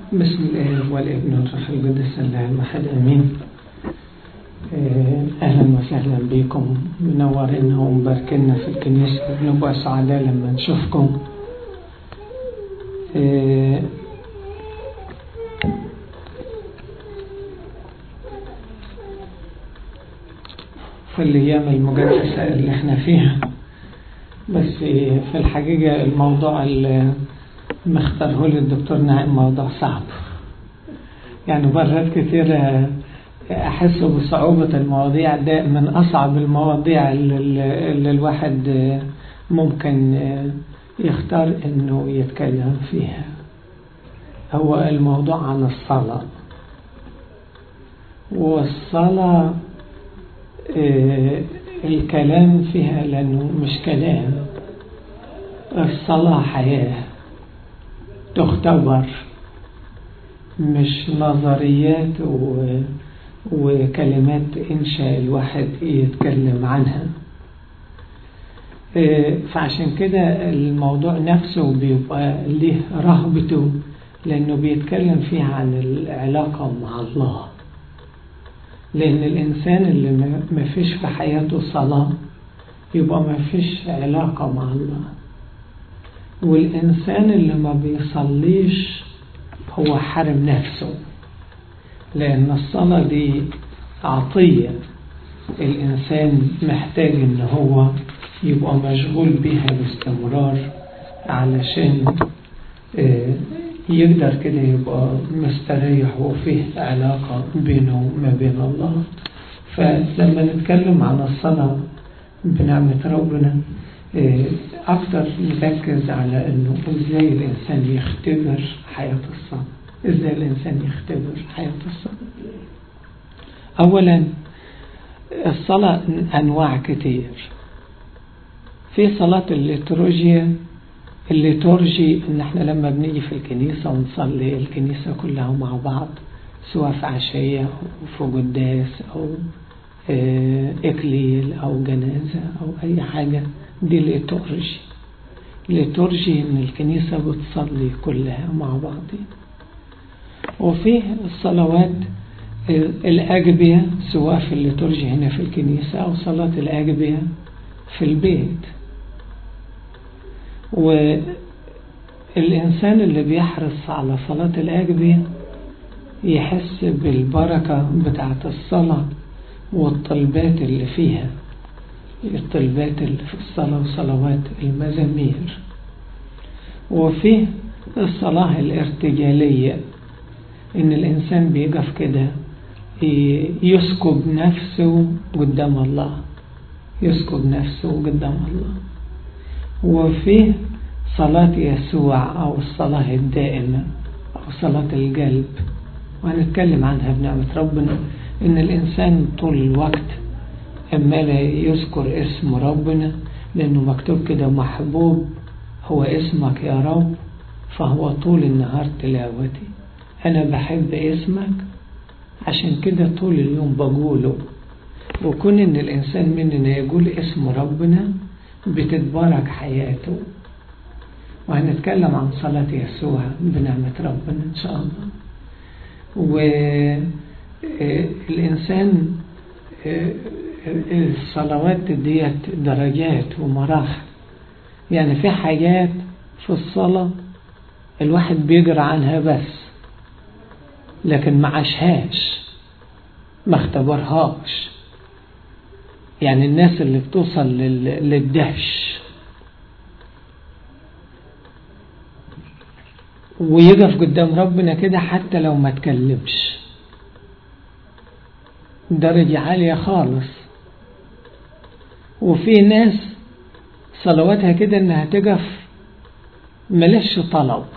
بسم الله والابن والروح القدس الله المحد امين اهلا وسهلا بكم منورنا ومباركنا في الكنيسه بنبقى سعداء لما نشوفكم في الايام المقدسه اللي احنا فيها بس في الحقيقه الموضوع اللي مختاره لي الدكتور نعيم موضوع صعب يعني مرات كثيرة أحس بصعوبة المواضيع ده من أصعب المواضيع اللي, اللي الواحد ممكن يختار إنه يتكلم فيها هو الموضوع عن الصلاة والصلاة الكلام فيها لأنه مش كلام الصلاة حياة تختبر مش نظريات و... وكلمات إنشاء الواحد يتكلم عنها فعشان كده الموضوع نفسه بيبقى له رهبته لأنه بيتكلم فيه عن العلاقة مع الله لأن الإنسان اللي ما فيش في حياته صلاة يبقى ما فيش علاقة مع الله والإنسان اللي ما بيصليش هو حرم نفسه لأن الصلاة دي عطية الإنسان محتاج إن هو يبقى مشغول بيها باستمرار علشان يقدر كده يبقى مستريح وفيه علاقة بينه وما بين الله فلما نتكلم عن الصلاة بنعمة ربنا أكتر نركز على أنه إزاي الإنسان يختبر حياة الصلاة إزاي الإنسان يختبر حياة الصلاة أولا الصلاة أنواع كتير في صلاة الليتورجيا الليتورجي إن إحنا لما بنيجي في الكنيسة ونصلي الكنيسة كلها مع بعض سواء في عشية أو في قداس أو إكليل أو جنازة أو أي حاجة دي ليتورجي ليتورجي إن الكنيسة بتصلي كلها مع بعضين وفيه الصلوات الأجبية سواء في الليتورجي هنا في الكنيسة أو صلاة الأجبية في البيت والإنسان اللي بيحرص على صلاة الأجبية يحس بالبركة بتاعة الصلاة والطلبات اللي فيها الطلبات اللي في الصلاة وصلوات المزامير وفيه الصلاة الارتجالية إن الإنسان بيقف كده يسكب نفسه قدام الله يسكب نفسه قدام الله وفيه صلاة يسوع أو الصلاة الدائمة أو صلاة القلب وهنتكلم عنها بنعمة ربنا إن الإنسان طول الوقت أما لا يذكر اسم ربنا لأنه مكتوب كده محبوب هو اسمك يا رب فهو طول النهار تلاوتي أنا بحب اسمك عشان كده طول اليوم بقوله وكون إن الإنسان مننا يقول اسم ربنا بتتبارك حياته وهنتكلم عن صلاة يسوع بنعمة ربنا إن شاء الله والإنسان الصلوات ديت درجات ومراحل يعني في حاجات في الصلاة الواحد بيقرأ عنها بس لكن ما عاشهاش ما اختبرهاش يعني الناس اللي بتوصل للدهش ويقف قدام ربنا كده حتى لو ما تكلمش درجة عالية خالص وفي ناس صلواتها كده انها تقف ملش طلب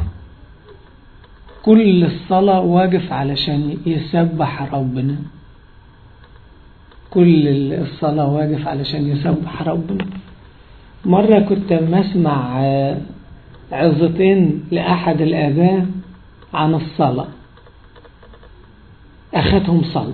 كل الصلاة واقف علشان يسبح ربنا كل الصلاة واقف علشان يسبح ربنا مرة كنت مسمع عظتين لأحد الآباء عن الصلاة أخذهم صلاة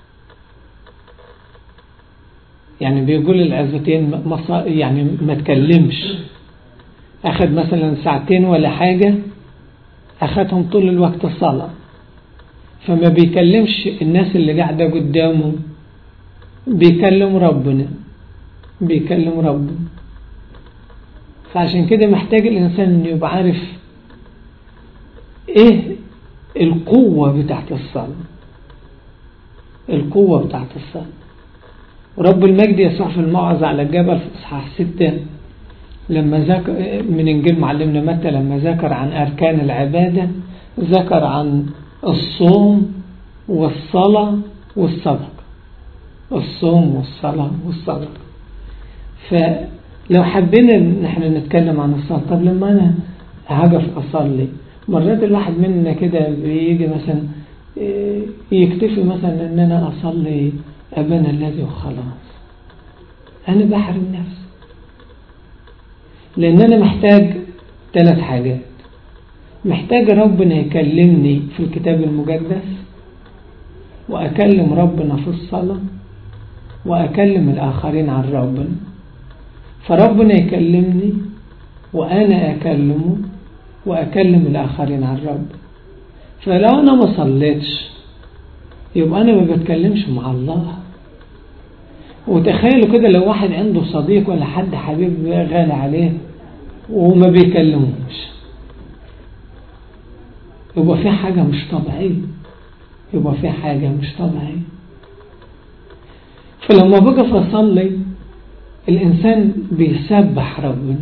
يعني بيقول العظتين يعني ما تكلمش أخذ مثلا ساعتين ولا حاجة أخدهم طول الوقت الصلاة فما بيكلمش الناس اللي قاعدة قدامه بيكلم ربنا بيكلم ربنا فعشان كده محتاج الإنسان إنه يبقى عارف إيه القوة بتاعت الصلاة القوة بتاعت الصلاة ورب المجد يسوع في الموعظة على الجبل في إصحاح ستة لما ذكر من إنجيل معلمنا متى لما ذكر عن أركان العبادة ذكر عن الصوم والصلاة والصدقة الصوم والصلاة والصدقة فلو حبينا نحن نتكلم عن الصلاة طب لما أنا هقف أصلي مرات الواحد مننا كده بيجي مثلا يكتفي مثلا ان انا اصلي ابانا الذي وخلاص انا بحرم نفسي لان انا محتاج ثلاث حاجات محتاج ربنا يكلمني في الكتاب المقدس واكلم ربنا في الصلاة واكلم الاخرين عن ربنا فربنا يكلمني وانا اكلمه واكلم الاخرين عن ربنا فلو أنا ما صليتش يبقى أنا ما بتكلمش مع الله وتخيلوا كده لو واحد عنده صديق ولا حد حبيب غالي عليه وما بيكلموش يبقى في حاجة مش طبيعية يبقى في حاجة مش طبيعية فلما بقف أصلي الإنسان بيسبح ربنا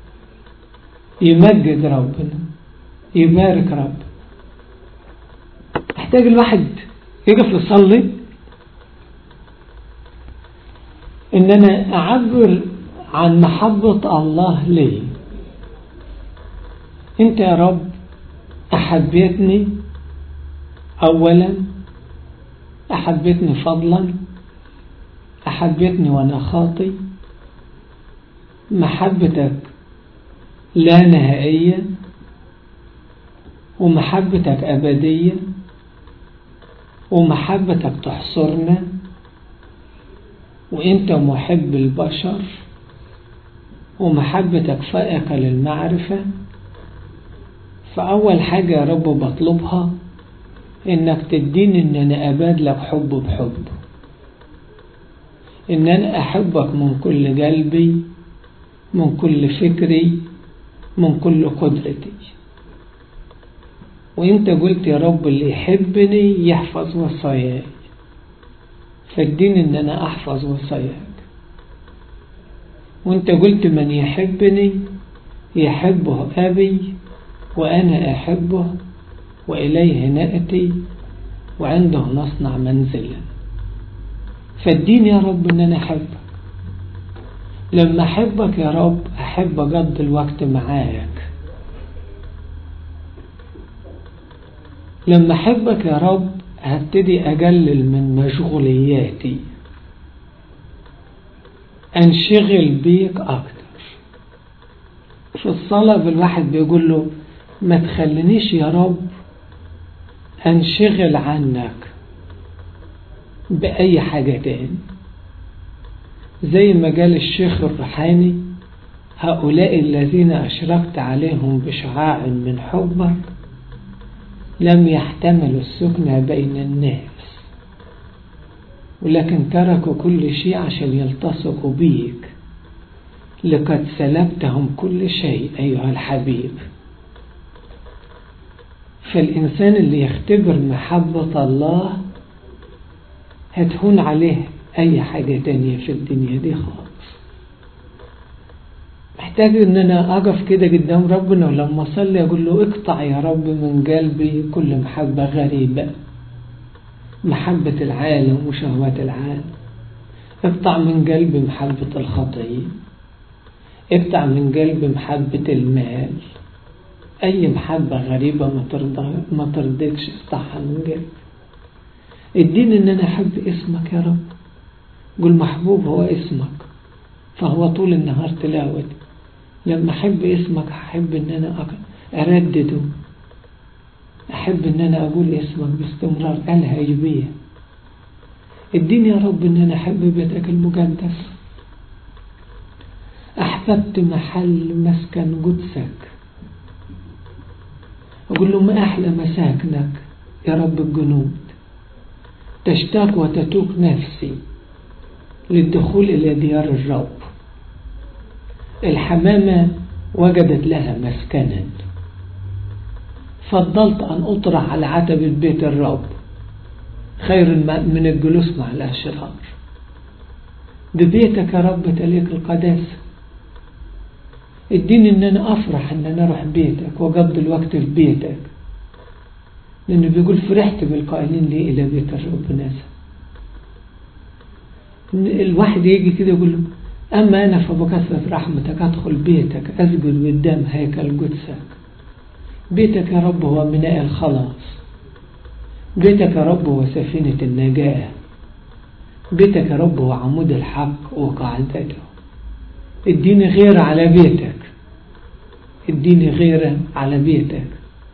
يمجد ربنا يبارك ربنا محتاج الواحد يقف يصلي ان انا اعبر عن محبة الله لي انت يا رب احبيتني اولا احبيتني فضلا احبيتني وانا خاطي محبتك لا نهائية ومحبتك أبدية ومحبتك تحصرنا وانت محب البشر ومحبتك فائقة للمعرفة فأول حاجة يا رب بطلبها انك تديني ان انا ابادلك حب بحب ان انا احبك من كل قلبي من كل فكري من كل قدرتي وانت قلت يا رب اللي يحبني يحفظ وصاياي فاديني ان انا احفظ وصاياك وانت قلت من يحبني يحبه ابي وانا احبه واليه ناتي وعنده نصنع منزلا فاديني يا رب ان انا احبك لما احبك يا رب احب اقضي الوقت معاك لما احبك يا رب هبتدي اقلل من مشغولياتي انشغل بيك اكتر في الصلاة بالواحد بيقول له ما تخلينيش يا رب انشغل عنك بأي حاجة تاني زي ما قال الشيخ الروحاني هؤلاء الذين أشرقت عليهم بشعاع من حبك لم يحتملوا السكنة بين الناس ولكن تركوا كل شيء عشان يلتصقوا بيك لقد سلبتهم كل شيء أيها الحبيب فالإنسان اللي يختبر محبة الله هتهون عليه أي حاجة تانية في الدنيا دي خالص محتاج ان انا اقف كده قدام ربنا ولما اصلي اقول له اقطع يا رب من قلبي كل محبة غريبة محبة العالم وشهوات العالم اقطع من قلبي محبة الخطية اقطع من قلبي محبة المال اي محبة غريبة ما ترضى ما ترضيكش اقطعها من قلبي اديني ان انا احب اسمك يا رب قل محبوب هو اسمك فهو طول النهار تلاوتي لما أحب اسمك أحب إن أنا أردده أحب إن أنا أقول اسمك باستمرار ألهج بيه اديني يا رب إن أنا أحب بيتك المقدس أحببت محل مسكن قدسك أقول له ما أحلى مساكنك يا رب الجنود تشتاق وتتوق نفسي للدخول إلى ديار الرب الحمامة وجدت لها مسكنا فضلت أن أطرح على عتبة بيت الرب خير من الجلوس مع الأشرار ببيتك يا رب تليك القداسة اديني ان انا افرح ان انا اروح بيتك واقضي الوقت في بيتك لانه بيقول فرحت بالقائلين لي الى بيت الرب ناسا الواحد يجي كده يقول له اما انا فبكثرة رحمتك ادخل بيتك اسجد قدام هيكل قدسك بيتك يا رب هو ميناء الخلاص بيتك يا رب هو سفينة النجاة بيتك يا رب هو عمود الحق وقاعدته اديني غير على بيتك اديني غير على بيتك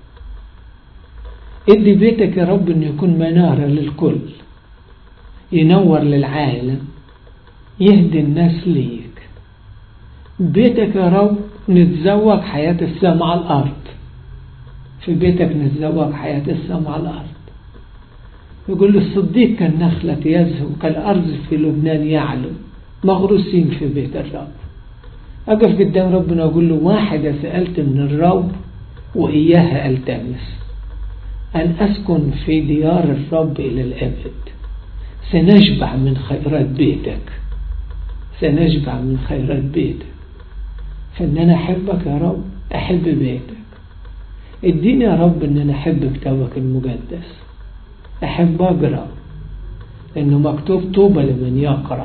ادي بيتك يا رب انه يكون منارة للكل ينور للعالم يهدي الناس ليك بيتك يا رب نتزوج حياة السماء على الأرض في بيتك نتزوج حياة السماء على الأرض يقول له الصديق كالنخلة يزهو كالأرض في لبنان يعلو مغروسين في بيت الرب أقف قدام ربنا أقول له واحدة سألت من الرب وإياها ألتمس أن أسكن في ديار الرب إلى الأبد سنشبع من خيرات بيتك سنشبع من خيرات بيتك فإن أنا أحبك يا رب أحب بيتك اديني يا رب إن أنا أحب كتابك المقدس أحب أقرأ لأنه مكتوب طوبى لمن يقرأ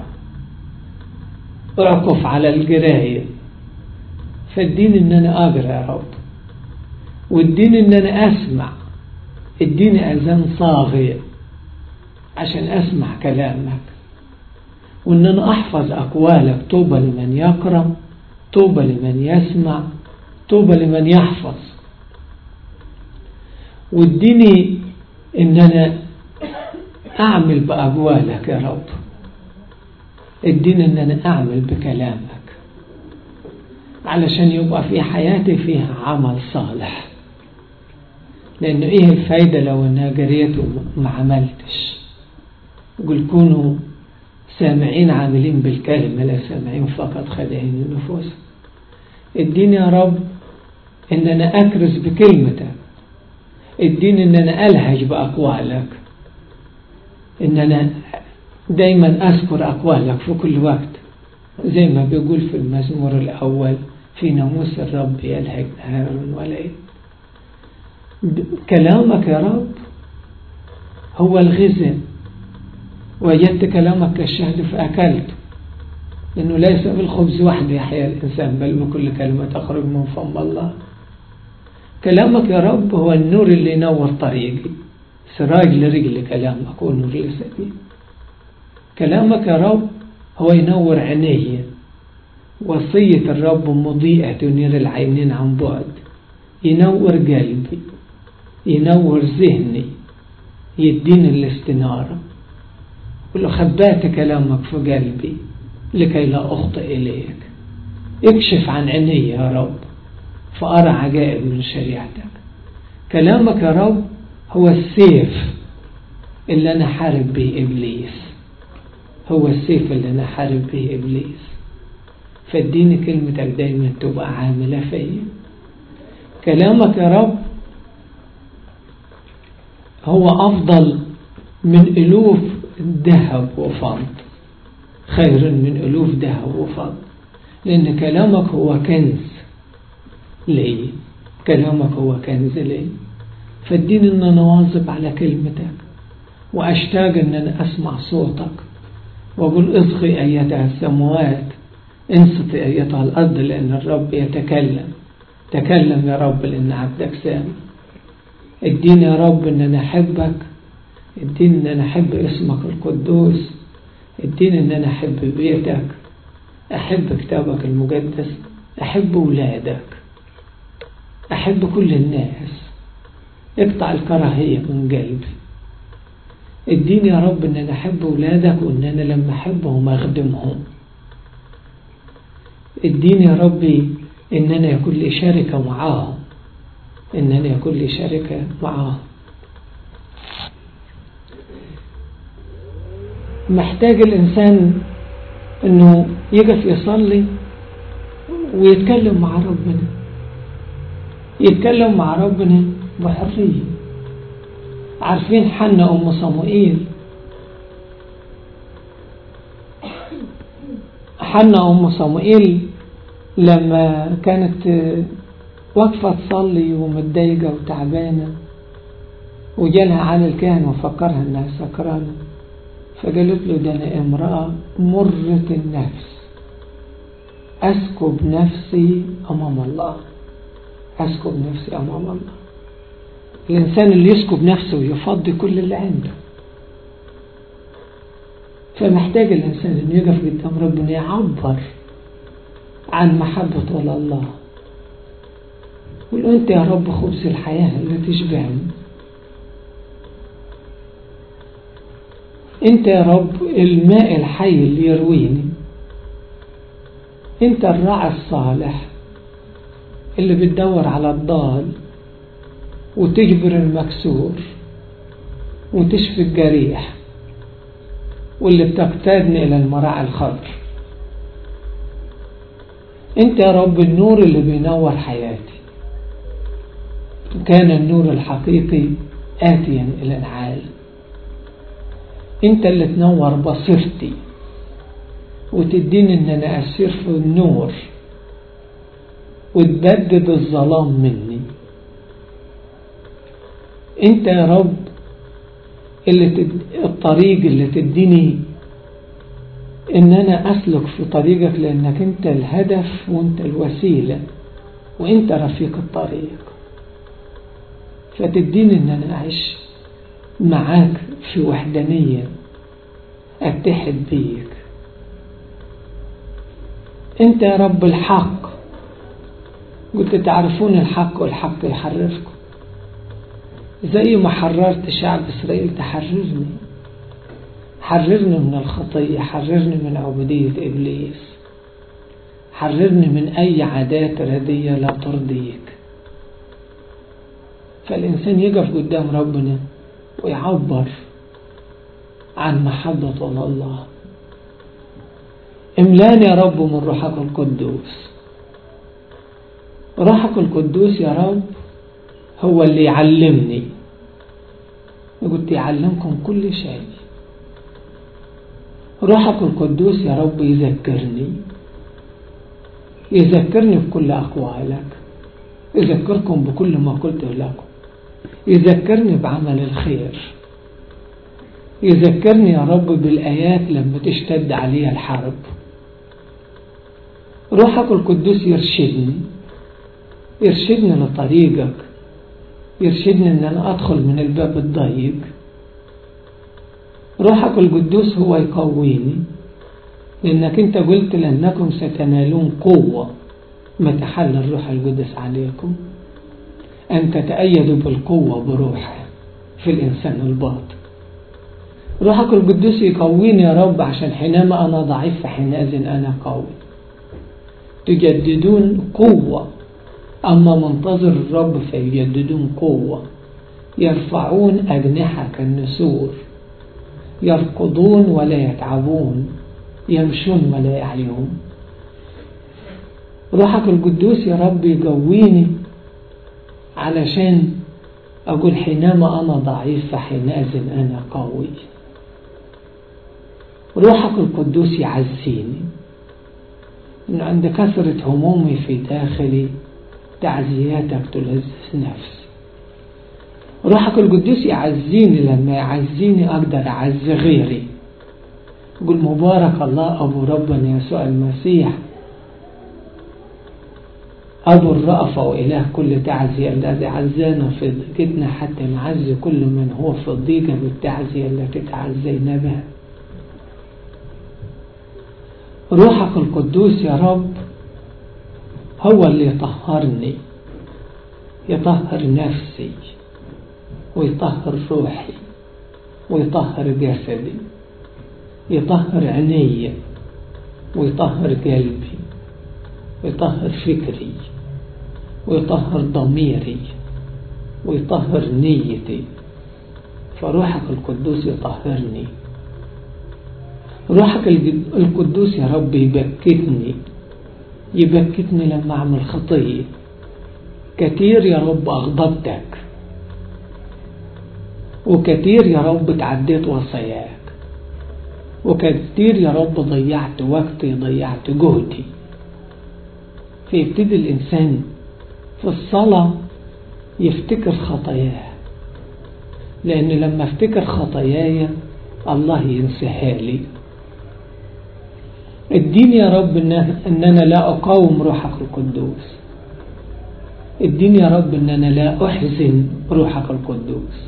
أعكف على القراية فاديني إن أنا أقرأ يا رب واديني إن أنا أسمع اديني أذان صاغية عشان أسمع كلامك وإن أنا أحفظ أقوالك طوبى لمن يقرأ طوبى لمن يسمع طوبى لمن يحفظ واديني إن أنا أعمل بأقوالك يا رب اديني إن أنا أعمل بكلامك علشان يبقى في حياتي فيها عمل صالح لأنه إيه الفايدة لو أنا قريت وما عملتش يقول كونوا سامعين عاملين بالكلمة لا سامعين فقط خادعين النفوس اديني يا رب ان انا اكرز بكلمتك اديني ان انا الهج باقوالك ان انا دايما اذكر اقوالك في كل وقت زي ما بيقول في المزمور الاول في ناموس الرب يلهج نهار وليل كلامك يا رب هو الغذاء وجدت كلامك كالشهد فأكلته لأنه ليس بالخبز وحده يحيا الإنسان بل بكل كلمة تخرج من فم الله كلامك يا رب هو النور اللي ينور طريقي سراج لرجل كلامك ونور لسبيل كلامك يا رب هو ينور عيني وصية الرب مضيئة تنير العينين عن بعد ينور قلبي ينور ذهني يديني الاستنارة ولو خبأت كلامك في قلبي لكي لا أخطئ إليك اكشف عن عيني يا رب فأرى عجائب من شريعتك كلامك يا رب هو السيف اللي أنا حارب به إبليس هو السيف اللي أنا حارب به إبليس فاديني كلمتك دايما تبقى عاملة فيا كلامك يا رب هو أفضل من ألوف ذهب وفضة خير من ألوف ذهب وفضة لأن كلامك هو كنز لي كلامك هو كنز لي فاديني أن أنا واظب على كلمتك وأشتاق أن أنا أسمع صوتك وأقول اصغي أيتها السموات انصتي أيتها الأرض لأن الرب يتكلم تكلم يا رب لأن عبدك سامع اديني يا رب أن أنا أحبك اديني ان انا احب اسمك القدوس اديني ان انا احب بيتك احب كتابك المقدس احب ولادك احب كل الناس اقطع الكراهية من قلبي اديني يا رب ان انا احب ولادك وان انا لما احبهم اخدمهم اديني يا ربي ان انا يكون لي شركة معاهم إن أنا يكون لي شركة معاه محتاج الإنسان إنه يقف يصلي ويتكلم مع ربنا يتكلم مع ربنا بحرية عارفين حنا أم صموئيل حنا أم صموئيل لما كانت واقفة تصلي ومتضايقة وتعبانة وجالها على الكاهن وفكرها انها سكرانة فقالت له ده انا امرأة مرة النفس اسكب نفسي امام الله اسكب نفسي امام الله الانسان اللي يسكب نفسه ويفضي كل اللي عنده فمحتاج الانسان انه يقف قدام ربنا يعبر عن محبته لله قل أنت يا رب خبز الحياة اللي تشبعني أنت يا رب الماء الحي اللي يرويني أنت الراعي الصالح اللي بتدور على الضال وتجبر المكسور وتشفي الجريح واللي بتقتادني إلى المراعي الخضر أنت يا رب النور اللي بينور حياتي كان النور الحقيقي آتيا إلى العالم أنت اللي تنور بصيرتي وتديني أن أنا أسير في النور وتبدد الظلام مني أنت يا رب اللي تد... الطريق اللي تديني ان انا اسلك في طريقك لانك انت الهدف وانت الوسيلة وانت رفيق الطريق فتديني ان انا اعيش معاك في وحدانية اتحد بيك انت يا رب الحق قلت تعرفون الحق والحق يحرركم زي ما حررت شعب اسرائيل تحررني حررني من الخطية حررني من عبودية إبليس حررني من أي عادات ردية لا ترضيك فالإنسان يقف قدام ربنا ويعبر عن محبة الله املاني يا رب من روحك القدوس روحك القدوس يا رب هو اللي يعلمني قلت يعلمكم كل شيء روحك القدوس يا رب يذكرني يذكرني بكل أقوالك يذكركم بكل ما قلته لكم يذكرني بعمل الخير يذكرني يا رب بالآيات لما تشتد علي الحرب روحك القدوس يرشدني يرشدني لطريقك يرشدني ان انا ادخل من الباب الضيق روحك القدوس هو يقويني لأنك أنت قلت لأنكم ستنالون قوة متى حل الروح القدس عليكم أن تتأيدوا بالقوة بروحه في الإنسان الباطن روحك القدوس يقويني يا رب عشان حينما أنا ضعيف فحينئذ أنا قوي تجددون قوة أما منتظر الرب فيجددون قوة يرفعون أجنحة كالنسور يركضون ولا يتعبون يمشون ولا يعيون روحك القدوس يا رب يقويني علشان أقول حينما أنا ضعيف فحينئذ أنا قوي روحك القدوس يعزيني إن عند كثرة همومي في داخلي تعزياتك تلذذ نفسي روحك القدوس يعزيني لما يعزيني أقدر أعزي غيري يقول مبارك الله أبو ربنا يسوع المسيح أبو الرأفة وإله كل تعزية الذي عزانا في ضيقتنا حتى نعزي كل من هو في الضيقة بالتعزية التي تعزينا بها روحك القدوس يا رب هو اللي يطهرني يطهر نفسي ويطهر روحي ويطهر جسدي يطهر عيني ويطهر قلبي ويطهر فكري ويطهر ضميري ويطهر نيتي فروحك القدوس يطهرني روحك القدوس يا رب يبكتني يبكتني لما أعمل خطية كتير يا رب أغضبتك وكتير يا رب تعديت وصاياك وكتير يا رب ضيعت وقتي ضيعت جهدي فيبتدي الإنسان في الصلاة يفتكر خطاياه لأن لما افتكر خطاياي الله ينسيها لي اديني يا رب ان انا لا اقاوم روحك القدوس اديني يا رب ان انا لا احزن روحك القدوس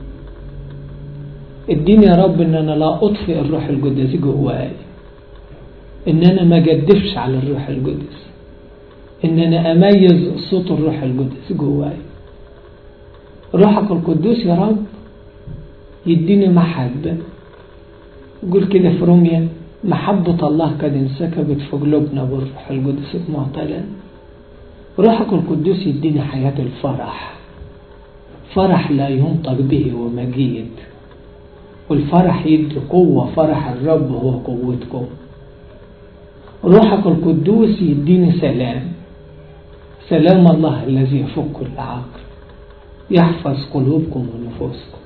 اديني يا رب ان انا لا اطفئ الروح القدس جواي ان انا ما جدفش على الروح القدس ان انا اميز صوت الروح القدس جواي روحك القدوس يا رب يديني محبة يقول كده في روميا محبة الله قد انسكبت في قلوبنا بالروح القدس المعتلى روحك القدوس يديني حياة الفرح فرح لا ينطق به ومجيد والفرح يدي قوة فرح الرب هو قوتكم روحك القدوس يديني سلام سلام الله الذي يفك كل عقل يحفظ قلوبكم ونفوسكم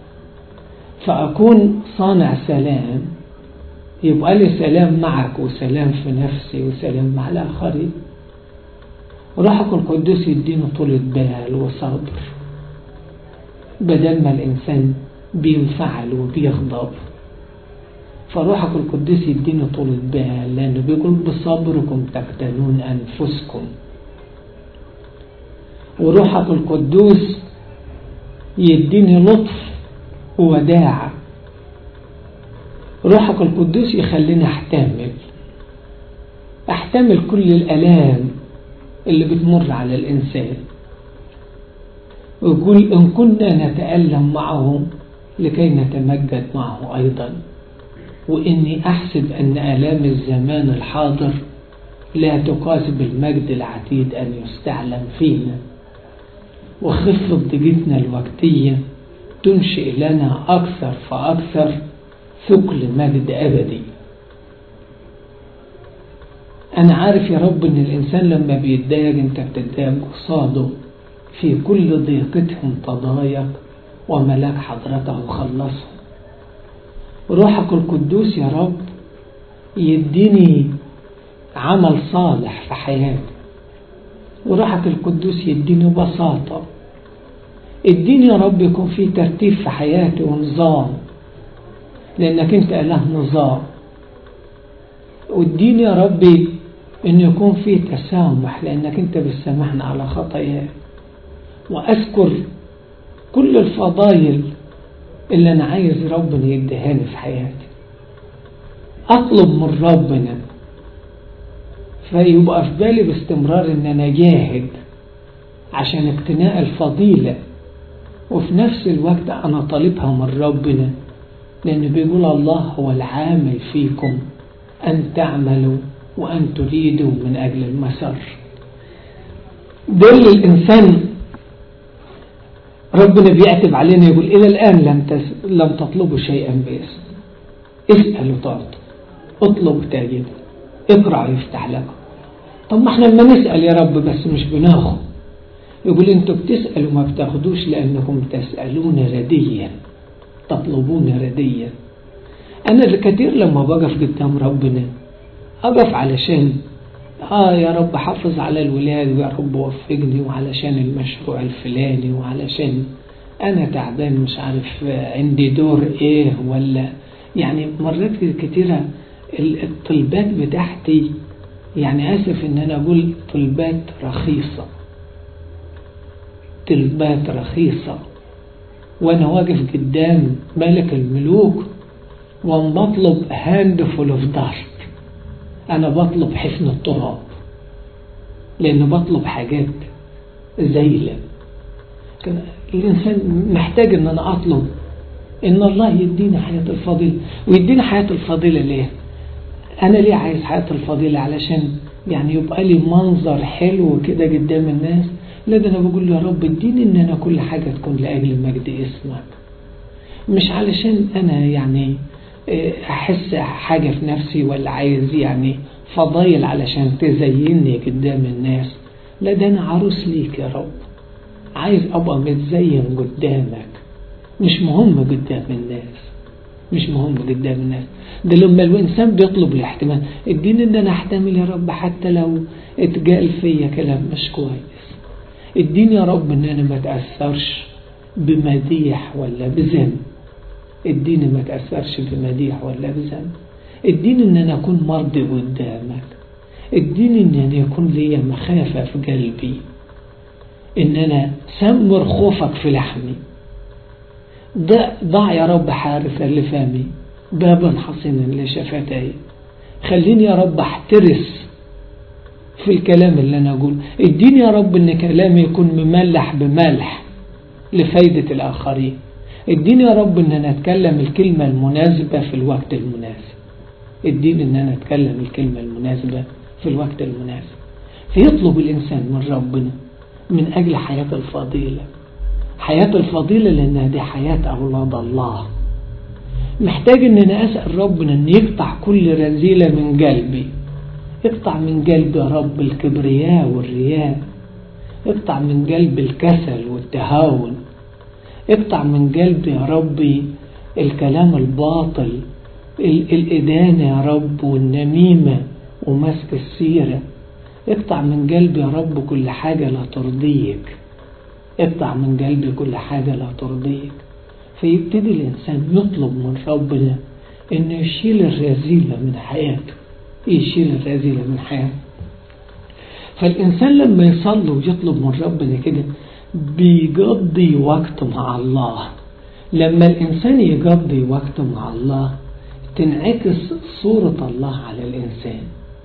فأكون صانع سلام يبقى لي سلام معك وسلام في نفسي وسلام مع الآخرين روحك القدوس يديني طولة بال وصبر بدل ما الإنسان بينفعل وبيغضب فروحك القدوس يديني طولة بال لأنه بيقول بصبركم تقتلون أنفسكم وروحك القدوس يديني لطف ووداع روحك القدوس يخليني احتمل احتمل كل الالام اللي بتمر على الانسان ويقول ان كنا نتالم معه لكي نتمجد معه ايضا واني احسب ان الام الزمان الحاضر لا تقاس بالمجد العتيد ان يستعلم فينا وخفة ضيقتنا الوقتية تنشئ لنا أكثر فأكثر ثقل مجد أبدي أنا عارف يا رب إن الإنسان لما بيتضايق أنت بتتضايق قصاده في كل ضيقتهم تضايق وملاك حضرته خلصهم روحك القدوس يا رب يديني عمل صالح في حياتي وروحك القدوس يديني بساطة اديني يا رب يكون في ترتيب في حياتي ونظام لأنك أنت إله نظام واديني يا ربي أن يكون في تسامح لأنك أنت بتسامحنا على خطاياي وأذكر كل الفضايل اللي أنا عايز ربنا يديهاني في حياتي أطلب من ربنا فيبقى في بالي باستمرار ان انا جاهد عشان اقتناء الفضيلة وفي نفس الوقت انا طالبها من ربنا لان بيقول الله هو العامل فيكم ان تعملوا وان تريدوا من اجل المسار دل الانسان ربنا بيعتب علينا يقول الى الان لم تس... لم تطلبوا شيئا باسم اسالوا تعطوا اطلبوا تجدوا اقرأ يفتح لكم طب ما احنا لما نسأل يا رب بس مش بناخد يقول انتوا بتسألوا ما بتاخدوش لأنكم تسألون رديا تطلبون رديا أنا الكثير لما بقف قدام ربنا أقف علشان آه يا رب حافظ على الولاد ويا رب وفقني وعلشان المشروع الفلاني وعلشان أنا تعبان مش عارف عندي دور إيه ولا يعني مرات كتيرة الطلبات بتاعتي يعني آسف إن أنا أقول طلبات رخيصة طلبات رخيصة وأنا واقف قدام ملك الملوك وبطلب هاند فول اوف داست أنا بطلب حفن التراب لأن بطلب حاجات زيلة الإنسان محتاج إن أنا أطلب إن الله يديني حياة الفضيلة ويديني حياة الفضيلة ليه؟ أنا ليه عايز حياة الفضيلة علشان يعني يبقى لي منظر حلو كده قدام الناس لا ده انا بقول له يا رب اديني ان انا كل حاجة تكون لاجل مجد اسمك مش علشان انا يعني احس حاجة في نفسي ولا عايز يعني فضايل علشان تزيني قدام الناس لا ده انا عروس ليك يا رب عايز ابقى متزين قدامك مش مهم قدام الناس مش مهم قدام الناس ده لما الانسان بيطلب الاحتمال اديني ان انا احتمل يا رب حتى لو اتقال فيا كلام مش كويس اديني يا رب ان انا ما اتاثرش بمديح ولا بذنب اديني ما اتاثرش بمديح ولا بذنب اديني ان انا اكون مرضي قدامك اديني ان انا يكون ليا مخافه في قلبي ان انا سمر خوفك في لحمي ضع, ضع يا رب حارسا لفمي بابا حصينا لشفتي خليني يا رب احترس في الكلام اللي انا اقول اديني يا رب ان كلامي يكون مملح بملح لفايدة الاخرين اديني يا رب ان انا اتكلم الكلمة المناسبة في الوقت المناسب اديني ان انا اتكلم الكلمة المناسبة في الوقت المناسب فيطلب الانسان من ربنا من اجل حياة الفضيلة حياة الفضيلة لانها دي حياة اولاد الله محتاج ان انا اسأل ربنا ان يقطع كل رذيلة من قلبي اقطع من قلبي يا رب الكبرياء والرياء اقطع من قلبي الكسل والتهاون اقطع من قلبي يا ربي الكلام الباطل الإدانة يا رب والنميمة ومسك السيرة اقطع من قلبي يا رب كل حاجة لا ترضيك اقطع من قلبي كل حاجة لا ترضيك فيبتدي الإنسان يطلب من ربنا إنه يشيل الرذيلة من حياته يشيل الرذيلة من حياته فالإنسان لما يصلي ويطلب من ربنا كده بيقضي وقت مع الله لما الإنسان يقضي وقت مع الله تنعكس صورة الله على الإنسان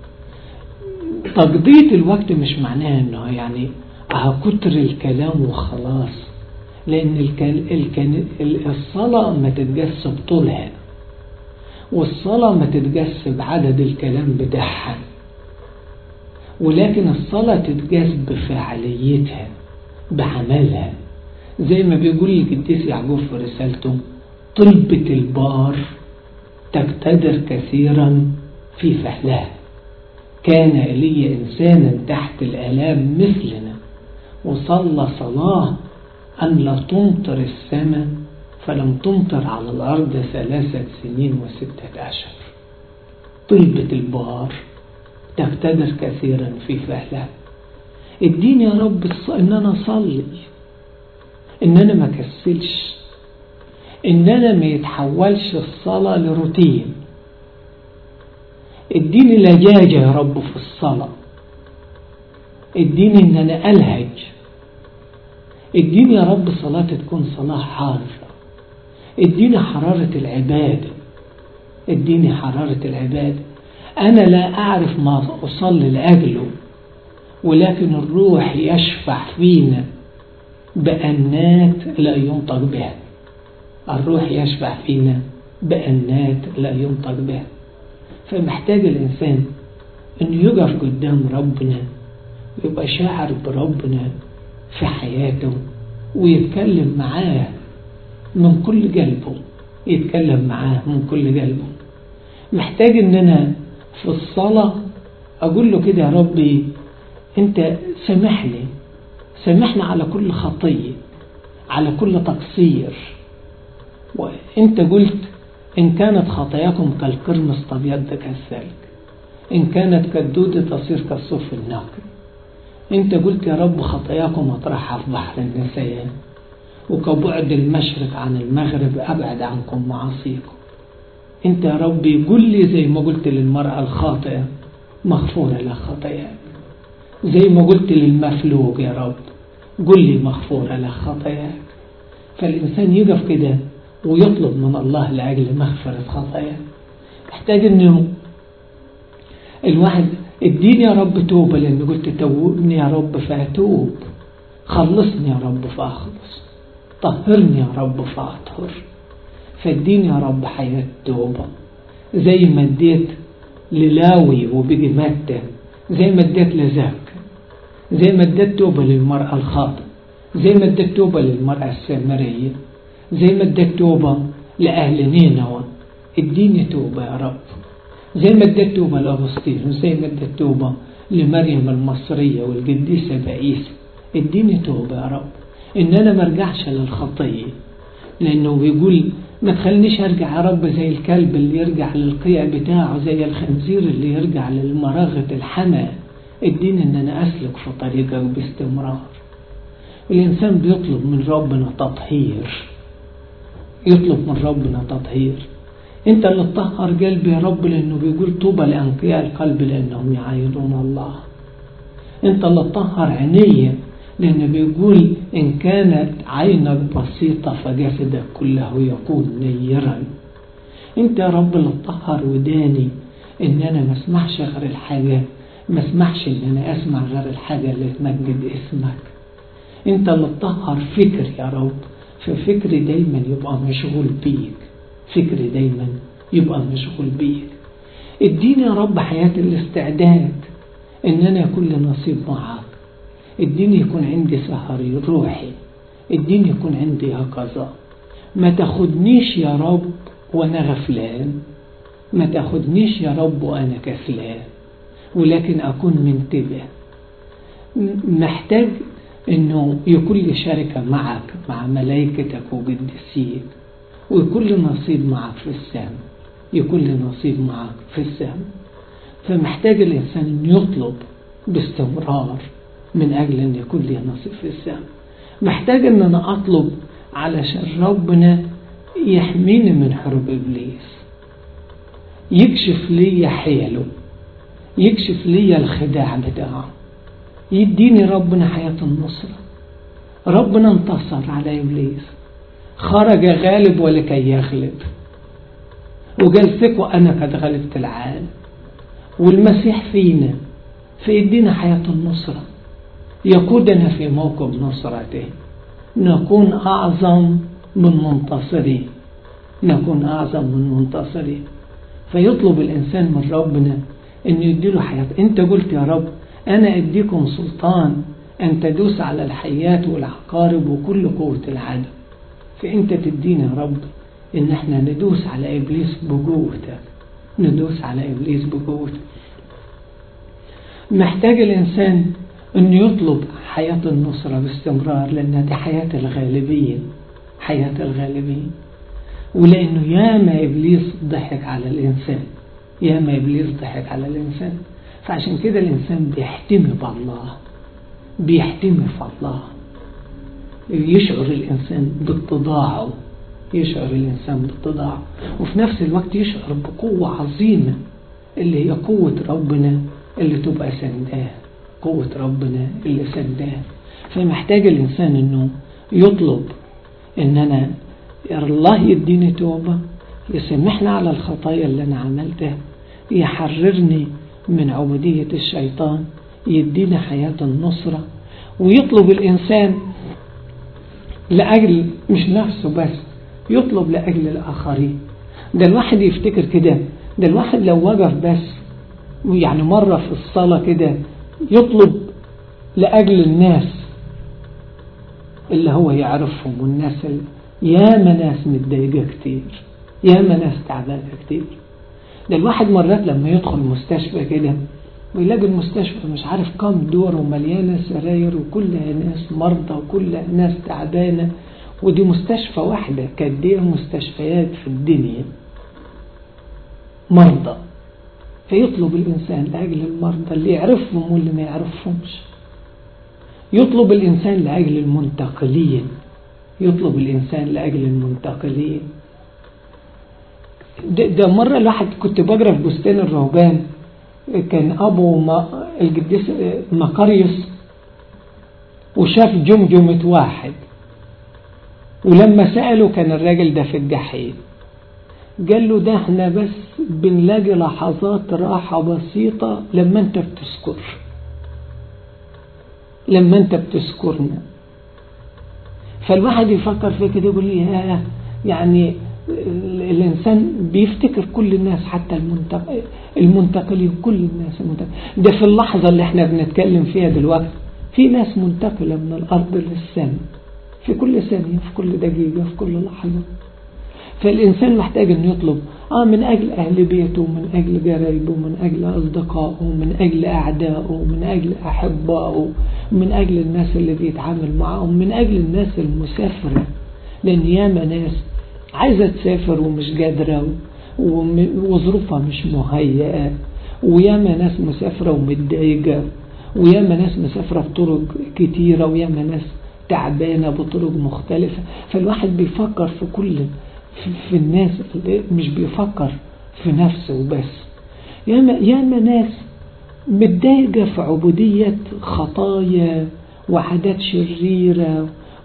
تقضية الوقت مش معناها إنه يعني كتر الكلام وخلاص لأن الكل... الصلاة ما تتجس بطولها والصلاة ما تتجس بعدد الكلام بتاعها ولكن الصلاة تتجس بفعاليتها بعملها زي ما بيقول القديس يعقوب في رسالته طلبة البار تقتدر كثيرا في فعلها كان إلي إنسانا تحت الآلام مثلنا وصلى صلاة أن لا تمطر السماء فلم تمطر على الأرض ثلاثة سنين وستة أشهر طلبة البار تقتدر كثيرا في فعلها اديني يا رب ان انا اصلي ان انا ما كسلش ان انا ما يتحولش الصلاة لروتين اديني لجاجة يا رب في الصلاة اديني ان انا الهج اديني يا رب صلاة تكون صلاة حارة اديني حرارة العبادة اديني حرارة العبادة انا لا اعرف ما اصلي لاجله ولكن الروح يشفع فينا بأنات لا ينطق بها الروح يشفع فينا بأنات لا ينطق بها فمحتاج الإنسان أن يقف قدام ربنا ويبقى شاعر بربنا في حياته ويتكلم معاه من كل قلبه يتكلم معاه من كل قلبه محتاج ان انا في الصلاة اقول له كده يا ربي انت سامحني سامحنا على كل خطية على كل تقصير وانت قلت ان كانت خطاياكم كالقرمز تبيض كالثلج ان كانت كالدودة تصير كالصوف النقي انت قلت يا رب خطاياكم اطرحها في بحر النسيان وكبعد المشرق عن المغرب ابعد عنكم معاصيكم انت يا ربي قل لي زي ما قلت للمرأة الخاطئة مغفورة لها خطاياك زي ما قلت للمفلوج يا رب قل لي مغفورة لك خطاياك فالإنسان يقف كده ويطلب من الله لأجل مغفرة خطاياه محتاج انه الواحد اديني يا رب توبة لأن قلت توبني يا رب فأتوب خلصني يا رب فأخلص طهرني يا رب فأطهر فاديني يا رب حياة توبة زي ما اديت للاوي وبقي متى زي ما اديت لزاك زي ما ادت توبة للمرأة الخاطئة زي ما ادت توبة للمرأة السامرية زي ما ادت توبة لأهل نينوى اديني توبة يا رب زي ما ادت توبة لأغسطين وزي ما ادت توبة لمريم المصرية والقديسة بائسة اديني توبة يا رب ان انا ما ارجعش للخطية لانه بيقول ما تخلينيش ارجع يا رب زي الكلب اللي يرجع للقيع بتاعه زي الخنزير اللي يرجع للمراغة الحمى اديني ان انا اسلك في طريقك باستمرار الانسان بيطلب من ربنا تطهير يطلب من ربنا تطهير انت اللي تطهر قلبي يا رب لانه بيقول طوبى لانقياء القلب لانهم يعاينون الله انت اللي تطهر عينيا لأنه بيقول إن كانت عينك بسيطة فجسدك كله يكون نيرا أنت يا رب اللي تطهر وداني إن أنا ما اسمعش غير الحاجة ما اسمعش إن أنا أسمع غير الحاجة اللي تمجد اسمك أنت اللي تطهر فكري يا رب ففكري دايما يبقى مشغول بيك فكري دايما يبقى مشغول بيك اديني يا رب حياة الاستعداد إن أنا يكون لي نصيب معك اديني يكون عندي سهر روحي اديني يكون عندي يقظة ما تاخدنيش يا رب وانا غفلان ما تاخدنيش يا رب وانا كسلان ولكن اكون منتبه محتاج انه يكون لي شركة معك مع ملائكتك وقدسيك ويكون لي نصيب معك في السماء يكون لي نصيب معك في السماء فمحتاج الانسان ان يطلب باستمرار من أجل أن يكون لي نصيب في السماء محتاج أن أنا أطلب علشان ربنا يحميني من حروب إبليس يكشف لي حيله يكشف لي الخداع بتاعه يديني ربنا حياة النصرة ربنا انتصر على إبليس خرج غالب ولكي يغلب وقال ثقوا أنا قد غلبت العالم والمسيح فينا فيدينا حياة النصرة يقودنا في موكب نصرته نكون أعظم من منتصرين نكون أعظم من منتصرين فيطلب الإنسان من ربنا أن يديله حياة أنت قلت يا رب أنا أديكم سلطان أن تدوس على الحيات والعقارب وكل قوة العدو فأنت تدينا يا رب إن احنا ندوس على إبليس بقوتك ندوس على إبليس بقوتك محتاج الإنسان أن يطلب حياة النصرة باستمرار لأن دي حياة الغالبين حياة الغالبين ولأنه ياما إبليس ضحك على الإنسان ياما إبليس ضحك على الإنسان فعشان كده الإنسان بيحتمي بالله بيحتمي في الله يشعر الإنسان باتضاعه يشعر الإنسان باتضاعه وفي نفس الوقت يشعر بقوة عظيمة اللي هي قوة ربنا اللي تبقى سنداه قوة ربنا اللي سنداه فمحتاج الإنسان إنه يطلب إن أنا الله يديني توبة يسامحني على الخطايا اللي أنا عملتها يحررني من عبودية الشيطان يدينا حياة النصرة ويطلب الإنسان لأجل مش نفسه بس يطلب لأجل الآخرين ده الواحد يفتكر كده ده الواحد لو وقف بس يعني مرة في الصلاة كده يطلب لأجل الناس اللي هو يعرفهم والناس اللي ياما ناس متضايقة كتير ياما ناس تعبانة كتير ده الواحد مرات لما يدخل مستشفى كده ويلاقي المستشفى مش عارف كم دور ومليانة سراير وكلها ناس مرضى وكلها ناس تعبانة ودي مستشفى واحدة قد ايه مستشفيات في الدنيا مرضى فيطلب الإنسان لأجل المرضى اللي يعرفهم واللي ما يعرفهمش يطلب الإنسان لأجل المنتقلين يطلب الإنسان لأجل المنتقلين ده, ده مرة الواحد كنت بقرا في بستان الرهبان كان أبو ما القديس مقريوس وشاف جمجمة واحد ولما سأله كان الراجل ده في الجحيم قال له ده احنا بس بنلاقي لحظات راحة بسيطة لما انت بتذكر لما انت بتذكرنا فالواحد يفكر في كده يقول لي ها يعني الإنسان بيفتكر كل الناس حتى المنتقل المنتقلين كل الناس المنتقل ده في اللحظة اللي احنا بنتكلم فيها دلوقتي في ناس منتقلة من الأرض للسماء في كل ثانية في كل دقيقة في كل لحظة فالإنسان محتاج أن يطلب آه من أجل أهل بيته من أجل قرايبه من أجل أصدقائه من أجل أعدائه من أجل أحبائه من أجل الناس اللي بيتعامل معهم من أجل الناس المسافرة لأن ياما ناس عايزة تسافر ومش قادرة وظروفها مش مهيئة وياما ناس مسافرة ومتضايقة وياما ناس مسافرة بطرق كتيرة وياما ناس تعبانة بطرق مختلفة فالواحد بيفكر في كل في, في الناس اللي مش بيفكر في نفسه وبس ياما, ياما ناس متضايقة في عبودية خطايا وعادات شريرة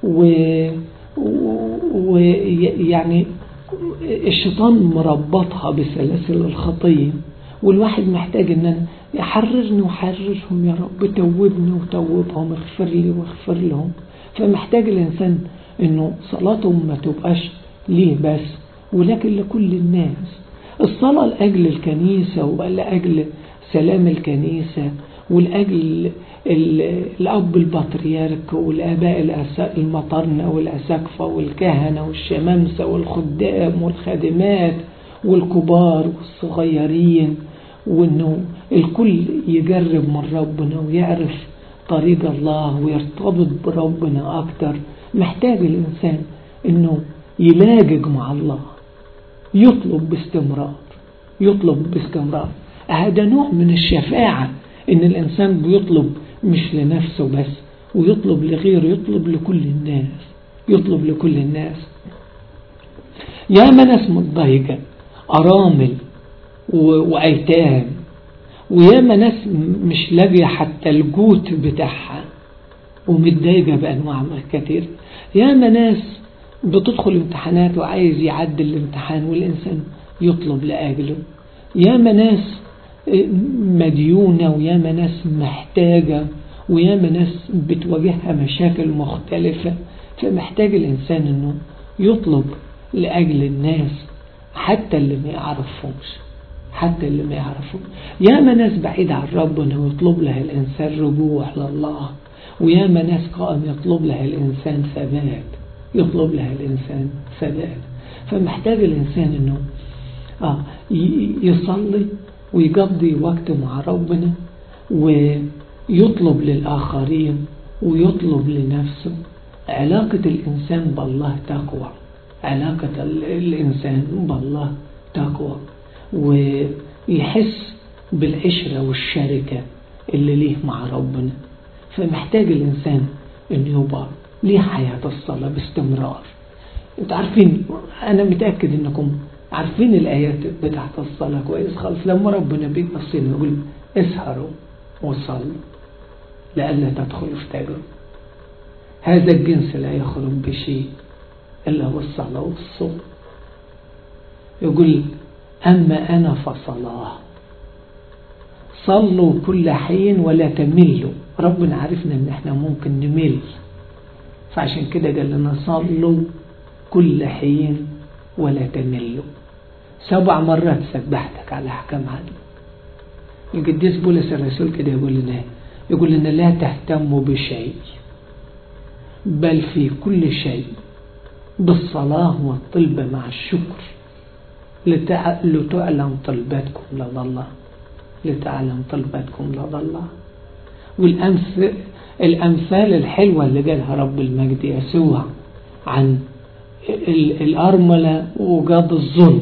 ويعني الشيطان مربطها بسلاسل الخطية والواحد محتاج ان يحررني وحررهم يا رب توبني وتوبهم اغفر لي واغفر لهم فمحتاج الانسان انه صلاته ما تبقاش ليه بس ولكن لكل الناس الصلاة لأجل الكنيسة ولأجل سلام الكنيسة ولأجل الأب البطريرك والآباء المطرنة والأساقفة والكهنة والشمامسة والخدام والخادمات والكبار والصغيرين وانه الكل يجرب من ربنا ويعرف طريق الله ويرتبط بربنا اكتر محتاج الانسان انه يلاجج مع الله يطلب باستمرار يطلب باستمرار هذا نوع من الشفاعة ان الانسان بيطلب مش لنفسه بس ويطلب لغيره يطلب لكل الناس يطلب لكل الناس يا من ناس متضايقة أرامل وأيتام وياما ناس مش لاقية حتى الجوت بتاعها ومتضايقة بأنواع كتير ياما ناس بتدخل امتحانات وعايز يعدل الامتحان والإنسان يطلب لأجله ياما ناس مديونة وياما ناس محتاجة وياما ناس بتواجهها مشاكل مختلفة فمحتاج الإنسان أنه يطلب لأجل الناس حتى اللي ما يعرفهمش حتى اللي ما يعرفهم ياما ناس بعيدة عن ربنا ويطلب لها الإنسان رجوع لله وياما ناس قائم يطلب لها الإنسان ثبات يطلب لها الإنسان ثبات فمحتاج الإنسان أنه آه يصلي ويقضي وقته مع ربنا ويطلب للآخرين ويطلب لنفسه علاقة الإنسان بالله تقوى علاقة الإنسان بالله تقوى ويحس بالعشرة والشركة اللي ليه مع ربنا فمحتاج الإنسان أن يبقى ليه حياة الصلاة باستمرار انت عارفين أنا متأكد أنكم عارفين الآيات بتاعت الصلاة كويس خالص لما ربنا بيوصينا يقول اسهروا وصلوا لئلا تدخلوا في تجربة هذا الجنس لا يخرج بشيء إلا هو الصلاة والصوم يقول أما أنا فصلاه صلوا كل حين ولا تملوا ربنا عرفنا ان احنا ممكن نمل فعشان كده قال لنا صلوا كل حين ولا تملوا سبع مرات سبحتك على أحكام عدل القديس بولس الرسول كده يقول لنا يقول لنا لا تهتموا بشيء بل في كل شيء بالصلاة والطلبة مع الشكر لتعلم طلباتكم لدى الله لتعلم طلباتكم لدى الله والأمثال الأمثال الحلوة اللي قالها رب المجد يسوع عن الأرملة وقاض الظلم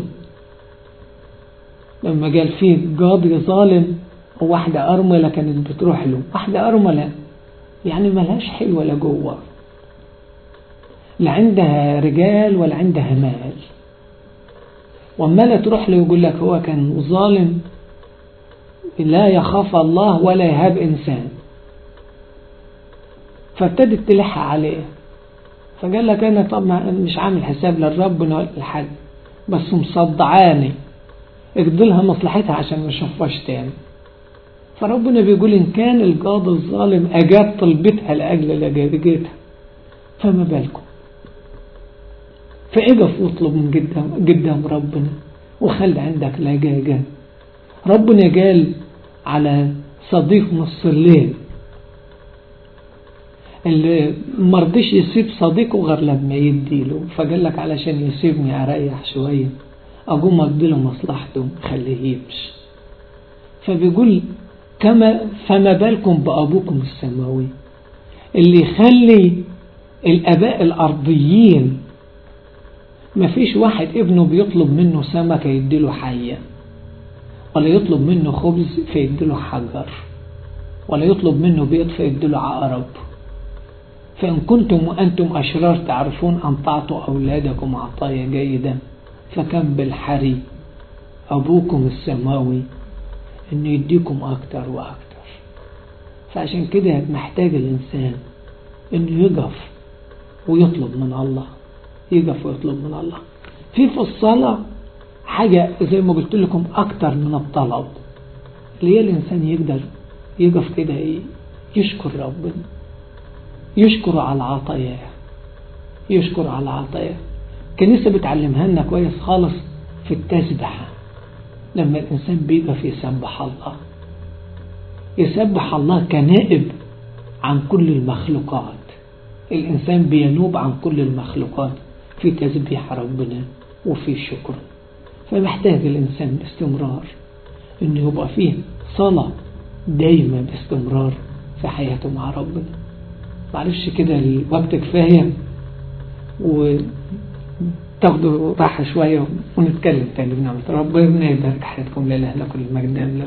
لما قال فيه قاضي ظالم وواحدة أرملة كانت بتروح له واحدة أرملة يعني ملهاش حلوة لجوه لا عندها رجال ولا عندها مال وعمالة تروح له يقول لك هو كان ظالم لا يخاف الله ولا يهاب إنسان فابتدت تلح عليه فقال لك أنا طبعا مش عامل حساب للرب ولا لحد بس مصدعاني اقضي لها مصلحتها عشان ما اشوفهاش تاني فربنا بيقول إن كان القاضي الظالم أجاب طلبتها لأجل لجاجتها فما بالكم فاقف واطلب من قدام, قدام ربنا وخلي عندك لجاجة ربنا قال على صديق نص الليل اللي مرضيش يسيب صديقه غير لما يديله فقال لك علشان يسيبني اريح شوية اقوم اديله مصلحته خليه يمشي فبيقول كما فما بالكم بأبوكم السماوي اللي يخلي الآباء الأرضيين ما فيش واحد ابنه بيطلب منه سمكة يديله حية ولا يطلب منه خبز فيديله حجر ولا يطلب منه بيض فيديله عقرب فإن كنتم وأنتم أشرار تعرفون أن تعطوا أولادكم عطايا جيدة فكم بالحري أبوكم السماوي أنه يديكم أكتر وأكتر فعشان كده محتاج الإنسان أنه يقف ويطلب من الله يقف ويطلب من الله في في الصلاة حاجة زي ما قلت لكم أكتر من الطلب اللي هي الإنسان يقدر يقف كده يشكر ربنا يشكر على عطاياه يشكر على عطاياه الكنيسة بتعلمها لنا كويس خالص في التسبحة لما الإنسان بيقف يسبح الله يسبح الله كنائب عن كل المخلوقات الإنسان بينوب عن كل المخلوقات في تسبيح ربنا وفي شكر فمحتاج الإنسان باستمرار إنه يبقى فيه صلاة دايمة باستمرار في حياته مع ربنا معلش كده الوقت كفاية وتاخدوا راحة شوية ونتكلم تاني بنعمة ربنا يبارك حياتكم لله لكل المجد لله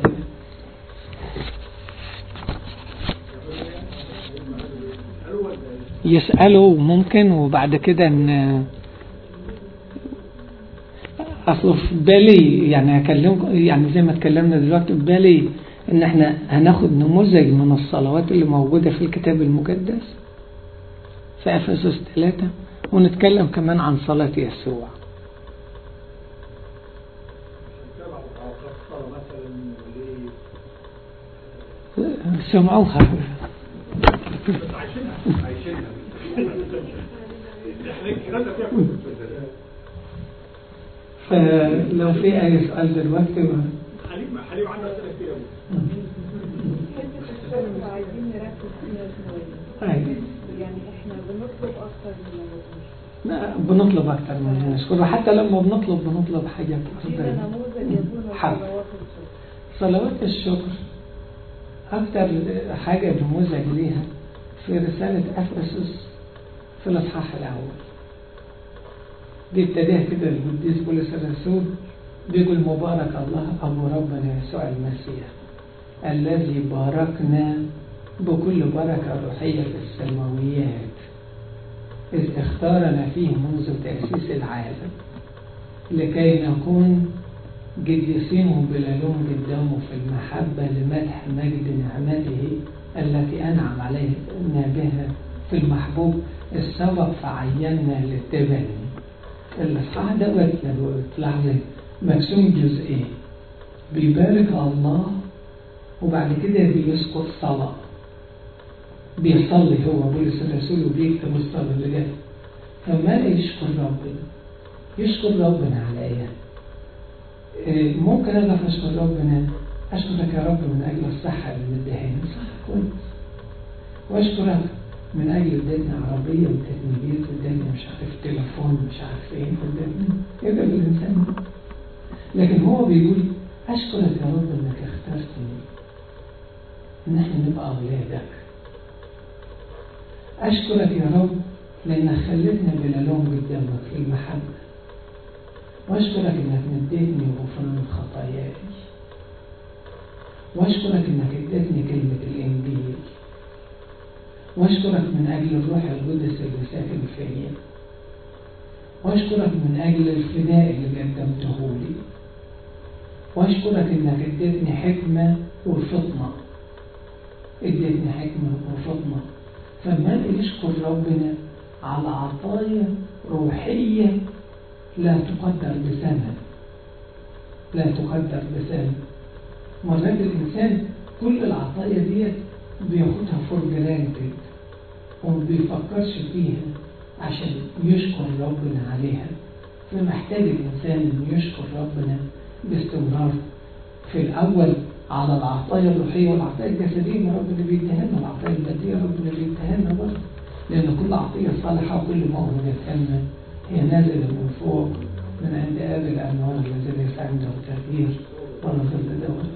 يسألوا ممكن وبعد كده ان اصل في بالي يعني اكلمكم يعني زي ما اتكلمنا دلوقتي في بالي ان احنا هناخد نموذج من الصلوات اللي موجودة في الكتاب المقدس في افسس 3 ونتكلم كمان عن صلاة يسوع سمعوها فلو في اي سؤال دلوقتي ما حليم حليم عنده اسئله كتير عايزين نركز فيها شويه أيوة. يعني احنا بنطلب اكتر من ما لا بنطلب أكتر من نشكر وحتى لما بنطلب بنطلب حاجات في أفضل نموذج يكون حاضر. صلوات الشكر صلوات الشكر أكتر حاجة نموذج ليها في رسالة أفسس في الأصحاح الأول دي ابتداها كده القديس بولس الرسول بيقول مبارك الله أبو ربنا يسوع المسيح الذي باركنا بكل بركة روحية في السماويات إذ اختارنا فيه منذ تأسيس العالم لكي نكون قديسين بلا لوم قدامه في المحبة لمدح مجد نعمته التي أنعم علينا بها في المحبوب السبب فعينا للتبني الإصحاح دوت لو تلاحظي مقسوم جزئين بيبارك الله وبعد كده بيذكر صلاة بيصلي هو بولس الرسول وبيكتب الصلاة اللي جايه فما يشكر ربنا يشكر ربنا على ايه؟ إيه، ممكن انا اشكر ربنا اشكرك يا رب من اجل الصحة اللي مديهاني صح كويس واشكرك من اجل اديتني عربية واديتني بيت واديتني مش عارف تليفون مش عارف ايه واديتني ايه ده بالانسان لكن هو بيقول اشكرك يا رب انك اخترتني ان احنا نبقى اولادك اشكرك يا رب لانك خلتنا بلا لوم قدامك في المحبة واشكرك انك نديتني غفران خطاياي واشكرك انك اديتني كلمة الانجيل واشكرك من اجل الروح القدس اللي ساكن فيا واشكرك من اجل الفداء اللي قدمته لي واشكرك انك اديتني حكمة وفطنة اديتني حكمة وفطنة فما يشكر ربنا على عطايا روحية لا تقدر بثمن لا تقدر بثمن مرات الإنسان كل العطايا ديت بياخدها فور جرانتد وما بيفكرش فيها عشان يشكر ربنا عليها فمحتاج الإنسان إنه يشكر ربنا باستمرار في الأول على العطايا الروحية والعطايا الجسدية ربنا بيديها لنا العطايا المادية ربنا بيديها لنا برضه لأن كل عطية صالحة وكل موهبة تامة هي نازلة من فوق من عند آب الأنوار الذي ليس عنده تغيير ولا ظل دور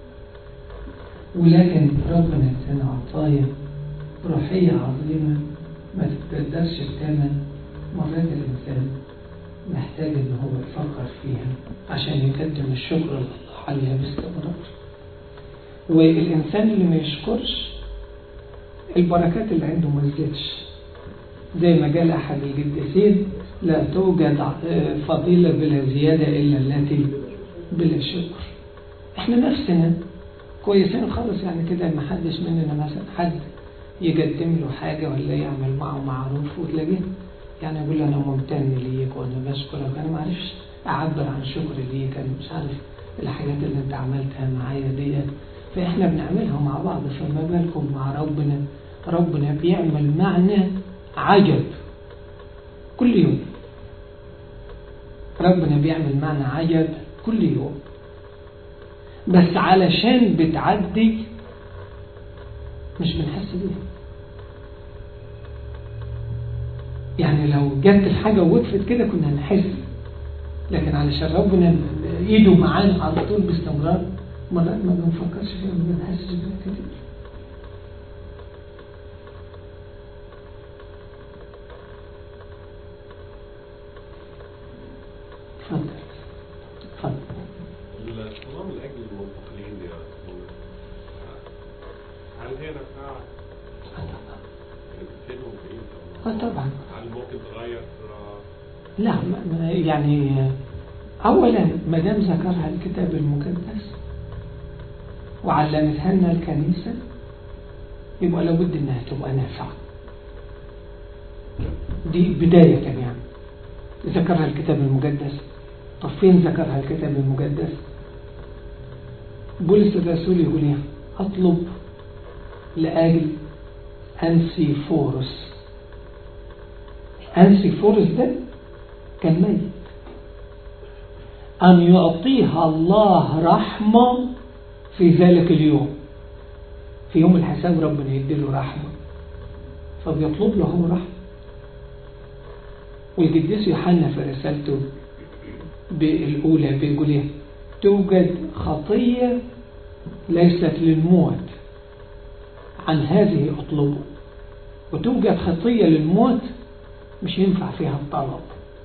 ولكن ربنا ادانا عطايا روحية عظيمة ما تقدرش الثمن مرات الإنسان محتاج إن هو يفكر فيها عشان يقدم الشكر لله عليها باستمرار والإنسان اللي ما يشكرش البركات اللي عنده ما زادتش زي ما قال أحد القديسين لا توجد فضيلة بلا زيادة إلا التي بلا شكر احنا نفسنا كويسين خالص يعني كده ما حدش مننا مثلا حد يقدم له حاجة ولا يعمل معه معروف وتلاقيه يعني يقول له أنا ممتن ليك وأنا بشكرك أنا ما عرفش أعبر عن شكري ليك أنا مش عارف الحاجات اللي أنت عملتها معايا ديت فإحنا بنعملها مع بعض فما بالكم مع ربنا ربنا بيعمل معنا عجب كل يوم ربنا بيعمل معنا عجب كل يوم بس علشان بتعدي مش بنحس بيها يعني لو جت الحاجة ووقفت كده كنا هنحس لكن علشان ربنا ايده معانا على طول باستمرار مرات ما بنفكرش فيها ما بنحسش بيها كتير اتفضل اتفضل الصلاة من أجل المنتقلين دي يا رسول هل هي نفسها بتفيدهم في إيه؟ اه طبعا هل ممكن تغير آه، لا ما- ما- يعني أولا ما دام ذكرها الكتاب المقدس وعلمتها لنا الكنيسة يبقى لابد إنها تبقى نافعة دي بداية يعني ذكرها الكتاب المقدس طب فين ذكرها الكتاب المقدس بولس الرسول يقول ايه أطلب لأجل أنسيفورس أنسيفورس ده كان ميت أن يعطيها الله رحمة في ذلك اليوم في يوم الحساب ربنا يديله رحمة فبيطلب له هو رحمة والقديس يوحنا في رسالته بالأولى بيقول إيه توجد خطية ليست للموت عن هذه أطلبه وتوجد خطية للموت مش ينفع فيها الطلب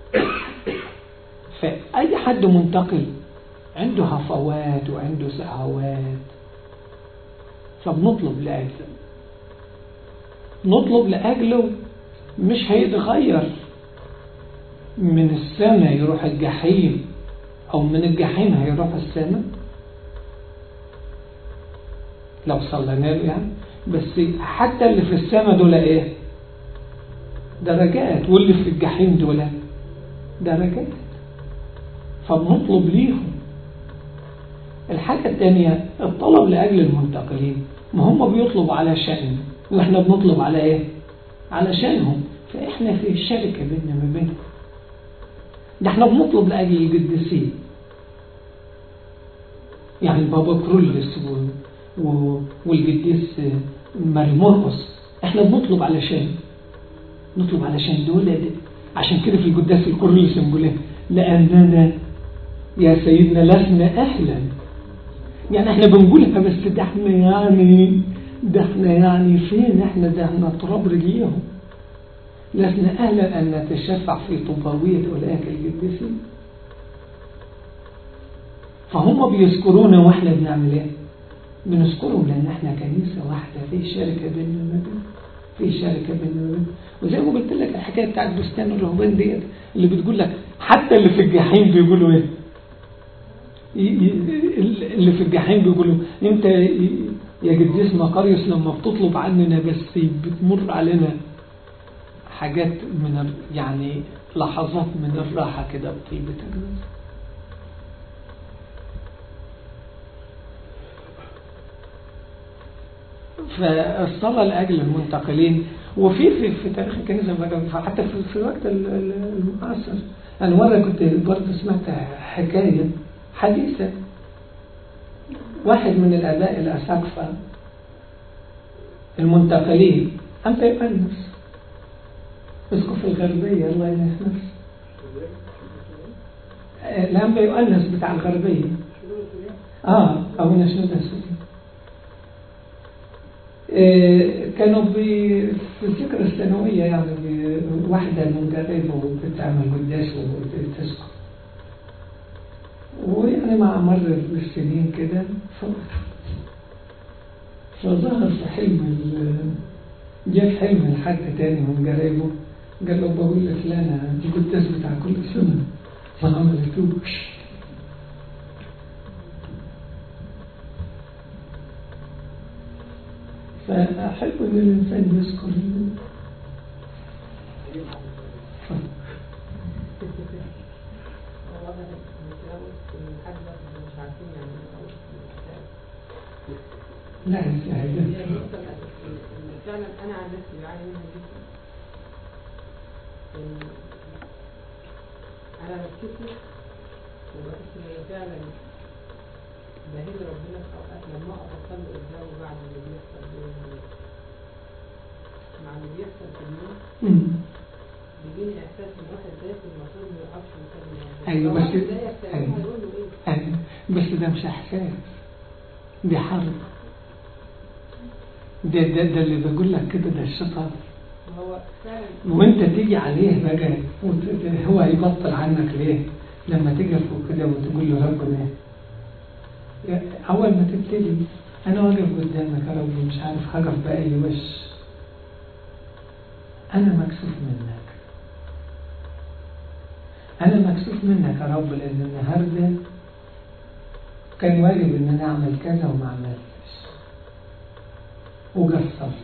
فأي حد منتقل عنده هفوات وعنده سهوات فبنطلب لأجله نطلب لأجله مش هيتغير من السماء يروح الجحيم أو من الجحيم هيروح السماء لو صلينا له يعني بس حتى اللي في السماء دول ايه درجات واللي في الجحيم دول درجات فبنطلب ليهم الحاجة الثانية الطلب لأجل المنتقلين ما هم بيطلبوا علشان واحنا بنطلب على ايه علشانهم فاحنا في شركة بيننا ما بينهم ده احنا بنطلب لأجل القديسين يعني بابا كرولس و... و... والقديس ماري مرقس احنا بنطلب علشان نطلب علشان دول ده. عشان كده في القداس الكرولس نقول ايه لأننا يا سيدنا لسنا أهلا يعني احنا بنقولها بس ده احنا يعني ده احنا يعني فين احنا ده احنا تراب رجليهم لسنا أهلا أن نتشفع في طباوية أولئك القديسين فهم بيذكرونا واحنا بنعمل ايه بنذكرهم لان احنا كنيسة واحدة في شركة بيننا وبين في شركة بيننا وبين وزي ما قلت لك الحكاية بتاعت بستان الرهبان ديت اللي بتقول لك حتى اللي في الجحيم بيقولوا ايه اللي في الجحيم بيقولوا انت يا قديس مقاريوس لما بتطلب عننا بس بتمر علينا حاجات من يعني لحظات من الراحة كده بطيبة النفس فالصلاة لأجل المنتقلين وفي في, في تاريخ الكنيسة حتى في, في الوقت المعاصر أنا مرة كنت برضه سمعت حكاية حديثة واحد من الآباء الأساقفة المنتقلين أنت يؤنس اسقف الغربية الله ينحنس الأنبا يؤنس بتاع الغربية اه أبونا شنودة السوري إيه كانوا بي في الذكرى السنوية يعني بي- واحدة من قرايبه بتعمل قداس وتسقط ويعني مع مر السنين كده ف- فظهر في حلم ال- جاء في حلم لحد تاني من قرايبه قال له بقول لفلانة القداس بتاع كل سنة ما عملتوش فأحب إن الإنسان يذكر ال- والله أنا متجوز من حد بس مش عارفين يعني لا هي يستاهل النقطة اللي اللي فعلا أنا عن نفسي بعاني منها جدا إن أنا بتكسف وبحس إن هي فعلا بهيج ربنا في أوقات لما أقف أصلي قدامه بعد اللي بيحصل بين مع اللي بيحصل في اليوم مم. بيجيني إحساس إن واحد داخل المفروض ما يقفش قدام ربنا أيوة، لو بس- واحد زيك تاني أيوة. هيقول له إيه؟ أيوة. بس ده مش إحساس دي حرب ده, ده, ده اللي بقول لك كده ده الشيطان ما هو فعلا وانت تيجي عليه بقى وت- هو هيبطل عنك ليه لما تقف كده وتقول له ربنا يا- اول ما تبتدي انا واقف قدامك يا رب مش عارف هقف باي وش انا مكسوف منك انا مكسوف منك يا رب لان النهارده كان واجب ان انا اعمل كذا وما عملتش وقصرت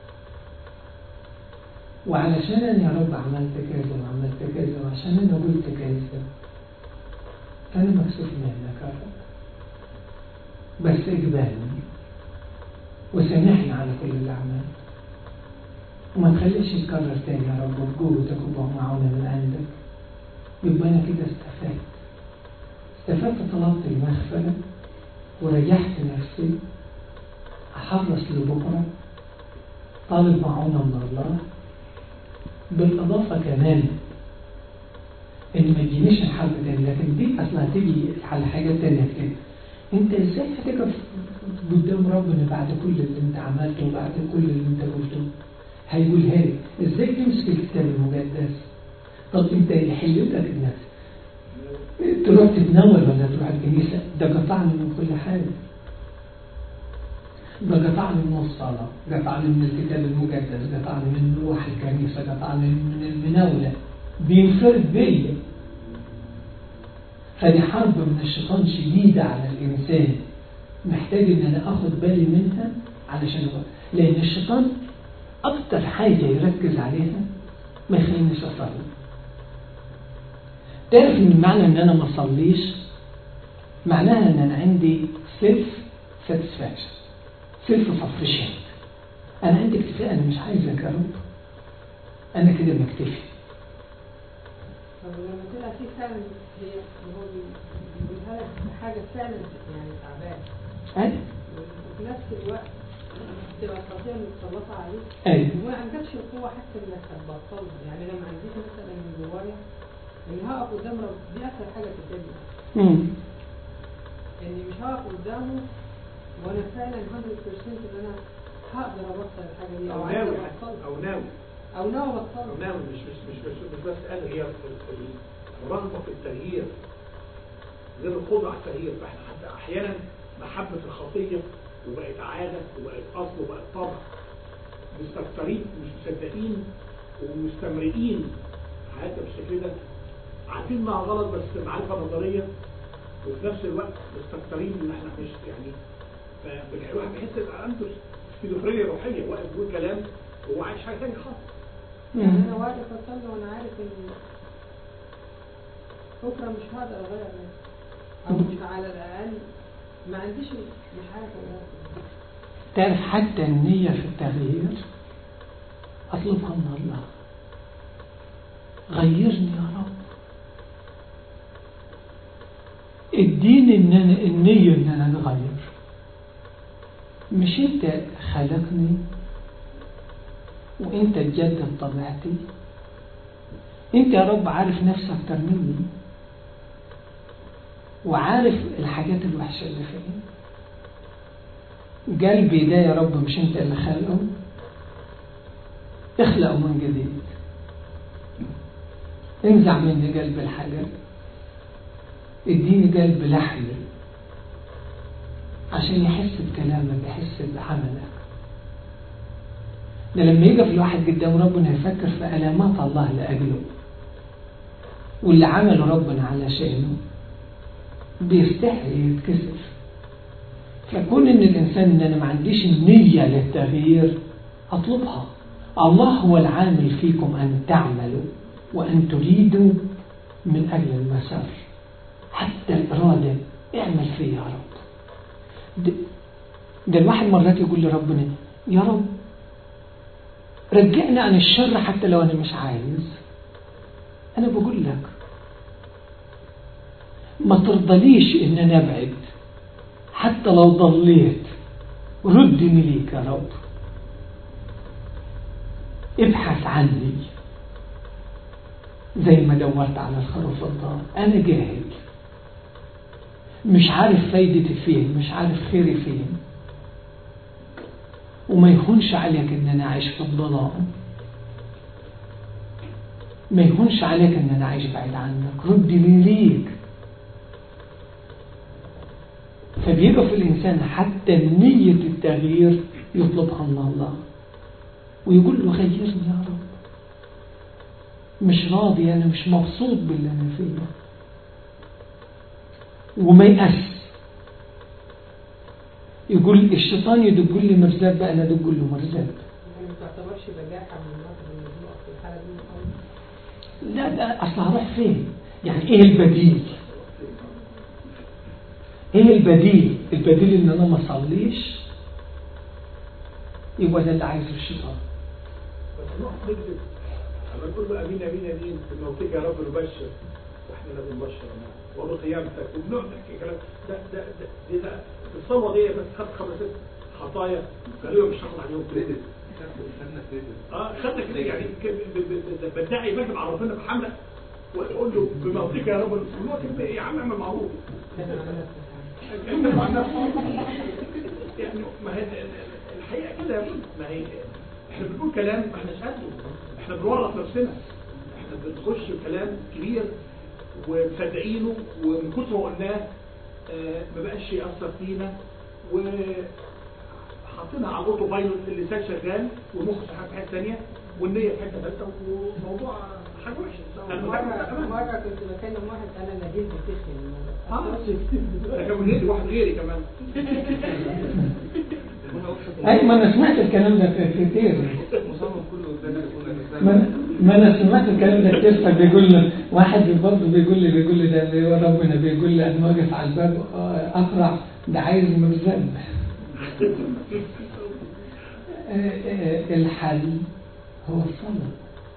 وعلشان أنا يا رب عملت كذا وعملت كذا وعشان أنا قلت كذا أنا مكسوف منك يا رب بس اقبلني وسامحني على كل اللي عملته وما تخليش يتكرر تاني يا رب بقوتك وبمعونة من عندك يبقى أنا كده استفدت استفدت طلبت المغفرة وريحت نفسي أحرص لبكرة طالب معونة من الله بالإضافة كمان إن ما تجينيش الحرب تاني لكن دي أصلا هتيجي على حاجات تانية كده أنت إزاي هتقف قدام ربنا بعد كل اللي أنت عملته وبعد كل اللي أنت قلته هيقولها لي إزاي تمسك الكتاب المقدس طب أنت اللي حلتك إنك تروح تتناول ولا تروح الكنيسة ده قطعني من كل حاجة ده قطعني من الصلاة قطعني من الكتاب المقدس قطعني من روح الكنيسة قطعني من المناولة بينفرد بيا فدي حرب من الشيطان شديدة على الإنسان محتاج إن أنا أخد بالي منها علشان أبقى. لأن الشيطان أكتر حاجة يركز عليها ما يخلينيش أصلي تعرف إن معنى إن أنا ما أصليش معناها إن أنا عندي سيلف ساتسفاكشن سيلف سفريشنت انا عندي اكتفاء انا مش عايزك يا رب انا كده مكتفي طب ولما طلع في فعلا هي هو بيقولها لك حاجة فعلا يعني تعبان ايوه وفي نفس الوقت تبقى الخطية متسلطة عليك ايوه وما عندكش القوة حتى انك تبطلها يعني لما عنديش مثلا من جوايا اني هقف قدام رب دي اكتر حاجة تتعبني امم اني مش هقف قدامه وانا فعلا 100% ان انا هقدر ابطل الحاجة دي او او عايز ناوي ابطلها او ناوي او ناوي او ابطلها ناوي مش مش مش مش, مش بس قال هي ال- ال- الرغبه في التغيير غير القدره على التغيير فاحنا حتى احيانا محبه الخطيه وبقت عاده وبقت اصل وبقت طبع مستكترين مش مصدقين ومستمرئين حياتنا بالشكل ده عارفين انها غلط بس معرفه نظريه وفي نفس الوقت مستكترين ان احنا مش يعني فالواحد بيحس ان عنده سكيزوفرينيا روحيه واقف بيقول كلام وهو عايش حاجه ثانيه خالص يعني انا واقف اصلي وانا عارف ان بكره مش هقدر اغير نفسي او مش على الاقل ما عنديش مش عارف اغير تعرف حتى النية في التغيير أطلبها من الله غيرني يا رب اديني ان انا النية ان انا اتغير مش انت خلقني وانت تجدد طبيعتي انت يا رب عارف نفسك اكتر مني وعارف الحاجات الوحشة اللي فيا قلبي ده يا رب مش انت اللي خلقه اخلقه من جديد انزع مني قلب الحجر اديني قلب لحم عشان يحس بكلامك يحس بعملك ده لما يقف الواحد قدام ربنا يفكر في علامات الله لأجله واللي عمله ربنا علشانه بيستحي يتكسر فكون ان الانسان ان انا ما عنديش النية للتغيير اطلبها الله هو العامل فيكم ان تعملوا وان تريدوا من اجل المسار حتى الارادة اعمل فيه يا رب ده, ده الواحد مرات يقول لربنا يا رب رجعنا عن الشر حتى لو انا مش عايز انا بقول لك ما ترضليش ان انا ابعد حتى لو ضليت ردني ليك يا رب ابحث عني زي ما دورت على الخروف الضال انا جاهل مش عارف فايدتي فين مش عارف خيري فين وما يهونش عليك ان انا عايش في الظلام ما يهونش عليك ان انا عايش بعيد عنك ردني ليك فبيقف الإنسان حتى نية التغيير يطلبها من الله ويقول له غيرني يا رب مش راضي أنا مش مبسوط باللي أنا فيه وما يأس يقول الشيطان يدق لي مرزاب بقى أنا أدق له مرزاب يعني ما تعتبرش بجاحة من النقد اللي بنقف في الحالة دي خالص لا ده أصل هروح فين يعني إيه البديل ايه البديل البديل ان انا ما اصليش يبقى ده اللي عايزه الشيطان بس نقف نكذب اما نقول له امين امين امين في موتك يا رب نبشر واحنا لا بنبشر وبقيامتك وبنقعد نحكي كلام ده ده ده دي ده الصلوه دي بس خدت خمس ست خطايا قالوا لي مش هاخد عليهم كريدت اه خدنا كده يعني ك- ب- ب- ب- بدعي بكتب على ربنا بحمله واقول له بموتك يا رب الموت يا عم اعمل معروف كلام عن نفسك. يعني ما هي الحقيقه كده ما هي احنا بنقول كلام ما احناش قده احنا بنورط نفسنا احنا بنخش كلام كبير ومصدقينه ومن كتر ما قلناه آه، ما بقاش يأثر فينا و حاطينها على الاوتو بايلوت اللسان شغال والمخ شغال في حته ثانيه والنيه في حته ثالثه وموضوع حاجه وحشه أنا مرة بتكلم- مرة كنت بكلم واحد أنا ناديت بتخن اه ده كان من واحد غيري كمان اي ما انا سمعت الكلام ده في- كتير مصمم كله قدامك يكون الانسان ما ما انا سمعت الكلام ده كتير فبيقول لي واحد برضه بيقول لي بيقول لي ده بيقول ربنا بيقول لي انا واقف على الباب آه، اقرع ده عايز مرزب آه، آه، الحل هو الصلاة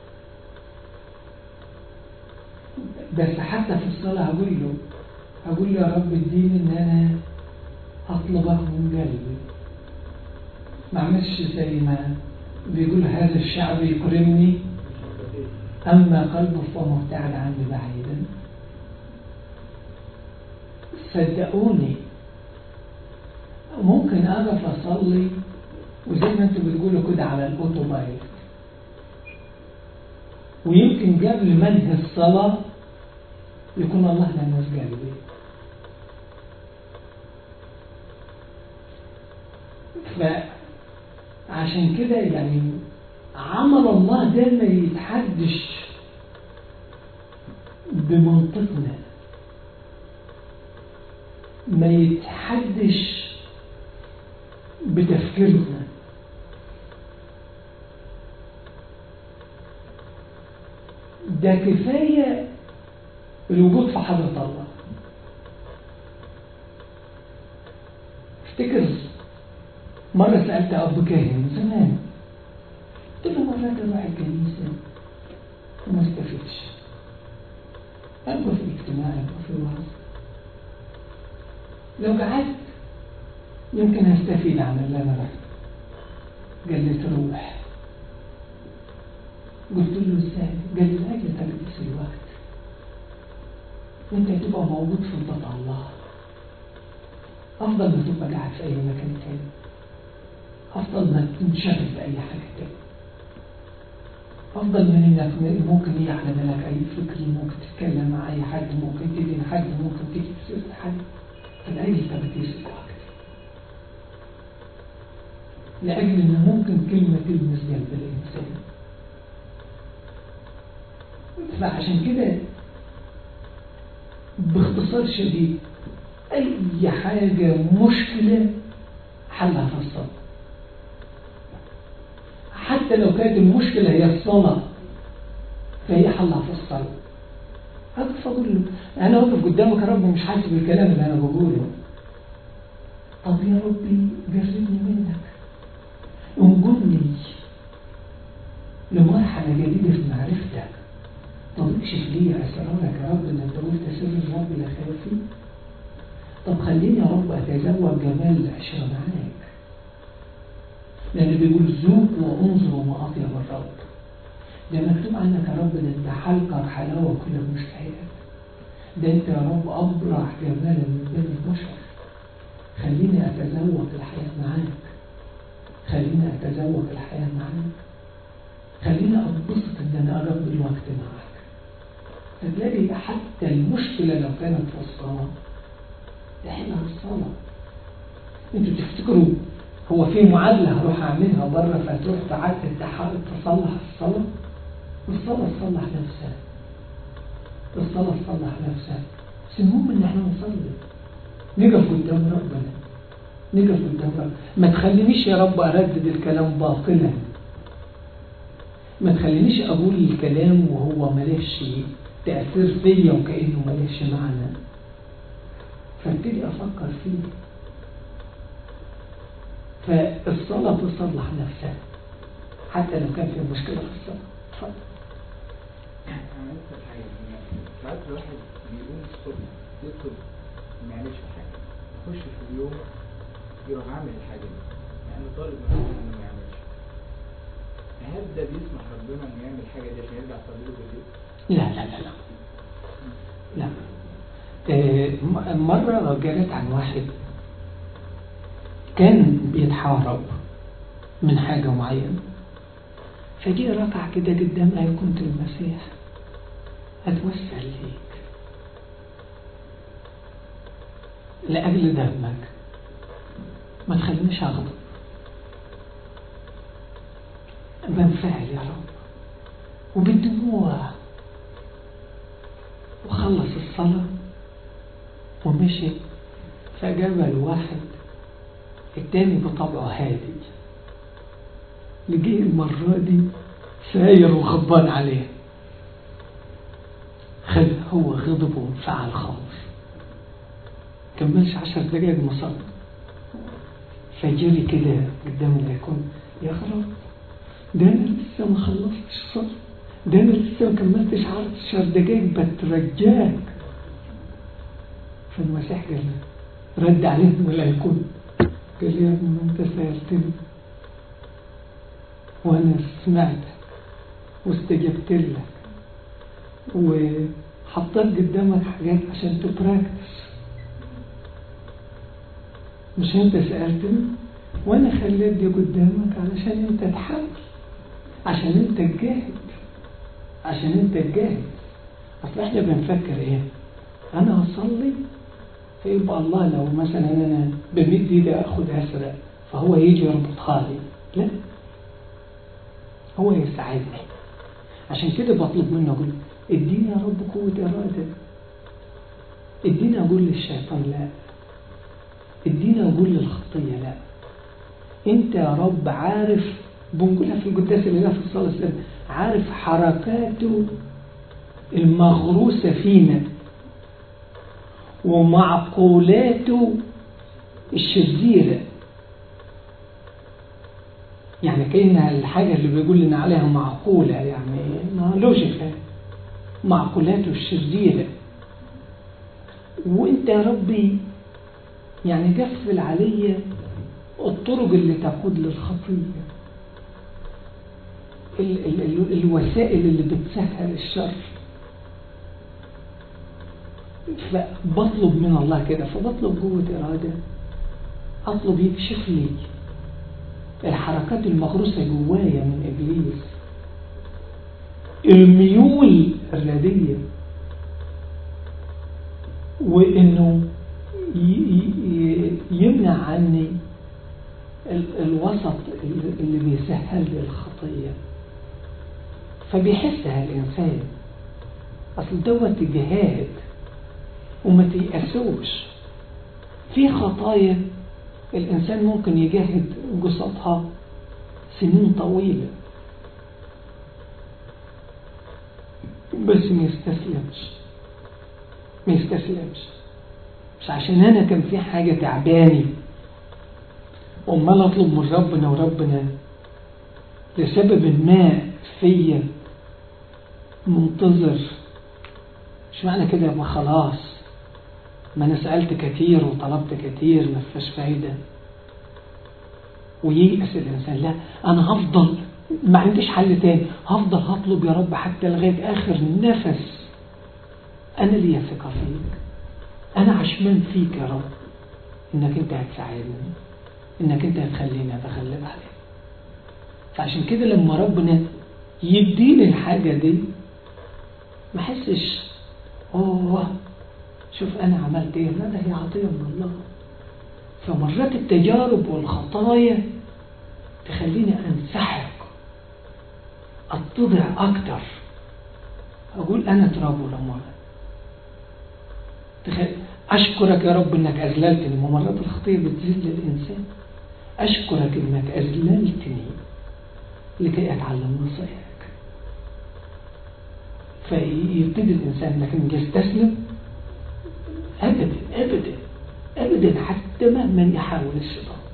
بس حتى في الصلاة هقول له هقول له يا رب اديني ان انا اطلبك من قلبي ما اعملش زي ما بيقول هذا الشعب يكرمني أما قلبه فمبتعد عني بعيدا صدقوني ممكن أقف أصلي وزي ما انتوا بتقولوا كده على الأوتوبايل ويمكن قبل ما انهي الصلاة يكون الله لمس قلبي فعشان كده يعني عمل الله ده ما يتحدش بمنطقنا ما يتحدش بتفكيرنا ده كفاية الوجود في حضرة الله افتكر مرة سألت أب كاهن زمان قلت له مرات أروح الكنيسة وما استفدش أبقى في اجتماع أبقى في وعظ لو قعدت يمكن استفيد عن اللي انا رحت قال لي تروح قلت له ازاي قال لي لاجل تقديس الوقت وانت تبقى موجود في بيت الله افضل ما تبقى قاعد في اي مكان تاني افضل ما تنشغل باي حاجه تاني افضل من انك ممكن يعلم لك اي فكر ممكن تتكلم مع اي حد ممكن تدين حد ممكن تجيب سيره حد فلاجل تقديس الوقت لاجل ان ممكن كلمه تلمس قلب الانسان فعشان كده باختصار شديد اي حاجه مشكله حلها في الصلاه حتى لو كانت المشكلة هي الصلاة فهي حلها في الصلاة أقف أقول له أنا واقف قدامك يا رب مش حاسس بالكلام اللي أنا بقوله طب يا ربي جربني منك انقلني لمرحلة جديدة في معرفتك طب اكشف لي أسرارك يا رب إن أنت قلت سر الرب لا خير طب خليني يا رب أتزوج جمال العشرة معاك لأن بيقول ذوقوا وانظروا ما أطيب الرب ده مكتوب عنك يا رب ده أنت حلقة حلاوة كل المشتهيات ده أنت يا رب أبرع جمالا من بين البشر خليني أتذوق الحياة معاك خليني أتذوق الحياة معاك خليني أتبسط إن أنا أقضي الوقت معاك فتلاقي حتى المشكلة لو كانت في الصلاة تحلها الصلاة انتوا تفتكروا هو في معادلة هروح أعملها بره فتروح تعاد تصلح الصلاة الصلاة تصلح نفسها الصلاة تصلح نفسها بس المهم إن احنا نصلي نقف قدام ربنا نقف قدام ربنا ما تخلينيش يا رب أردد الكلام باطلا ما تخلينيش أقول الكلام وهو مليش تأثير فيا وكأنه مليش معنى فابتدي أفكر فيه فالصلاة تصلح نفسها حتى لو كان في مشكلة في الصلاة اتفضل عملت الحاجة ساعات الواحد بيقوم الصبح يطلب ما يعملش حاجة يخش في اليوم يروح عامل الحاجة دي يعني طالب من ربنا انه ما يعملش هل ده بيسمح ربنا انه يعمل الحاجة دي عشان يرجع يصلي له بالليل؟ لا لا لا لا لا آه، مرة قريت عن واحد كان بيتحارب من حاجة معينة فجي ركع كده قدام أيقونة المسيح أتوسل ليك لأجل دمك ما تخلينيش أغضب بنفعل يا رب وبالدموع وخلص الصلاة ومشي فجاب الواحد التاني بطبعه هادي لجيه المرة دي ساير وغضبان عليه خد هو غضب وانفعل خالص كملش عشر دقايق مصاب فجري كده قدام الايقون يا خراب ده انا لسه ما خلصتش الصلاة ده انا لسه ما كملتش عشر دقايق بترجاك فالمسيح قال له رد عليه من الايقون قال لي يا ابني ما انت سألتني وانا سمعتك واستجبت لك وحطيت قدامك حاجات عشان تبراكتس مش انت سألتني وانا خليت دي قدامك علشان انت تحاول عشان انت تجاهد عشان انت تجاهد اصل احنا بنفكر ايه انا هصلي فيبقى الله لو مثلا انا بمد ايدي اخد اسرق فهو يجي يربطها لي لا هو يساعدني عشان كده بطلب منه اقول اديني يا رب قوة إرادة اديني اقول للشيطان لا اديني اقول للخطية لا انت يا رب عارف بنقولها في القداس اللي في الصلاة السر عارف حركاته المغروسة فينا ومعقولاته الشريرة يعني كأنها الحاجة اللي بيقول لنا عليها معقولة يعني ما لوجيكا معقولاته الشريرة وانت يا ربي يعني قفل عليا الطرق اللي تقود للخطية ال ال ال الوسائل اللي بتسهل الشر فبطلب من الله كده فبطلب قوة إرادة أطلب يكشف لي الحركات المغروسة جوايا من إبليس الميول الردية وإنه يمنع عني الوسط اللي بيسهل لي الخطية فبيحسها الإنسان أصل دوت جهاد وما تيأسوش في خطايا الإنسان ممكن يجاهد قصتها سنين طويلة بس ما يستسلمش ما يستسلمش مش عشان أنا كان في حاجة تعباني وأمال أطلب من ربنا وربنا لسبب ما فيا منتظر مش معنى كده يبقى خلاص ما انا سألت كتير وطلبت كتير ما فيش فايدة وييأس الإنسان لا أنا هفضل ما عنديش حل تاني هفضل هطلب يا رب حتى لغاية آخر نفس أنا ليا ثقة فيك أنا عشمان فيك يا رب إنك أنت هتساعدني إنك أنت هتخليني أتغلب عليك فعشان كده لما ربنا يديني الحاجة دي ما احسش اوه شوف انا عملت ايه لا ده هي عطيه من الله فمرات التجارب والخطايا تخليني انسحق اتضع اكتر اقول انا تراب ورماد تخيل اشكرك يا رب انك اذللتني ومرات الخطيه بتذل الانسان اشكرك انك اذللتني لكي اتعلم نصيحك فيبتدي الإنسان لكن يستسلم أبدا أبدا أبدا حتى مهما يحاول الشيطان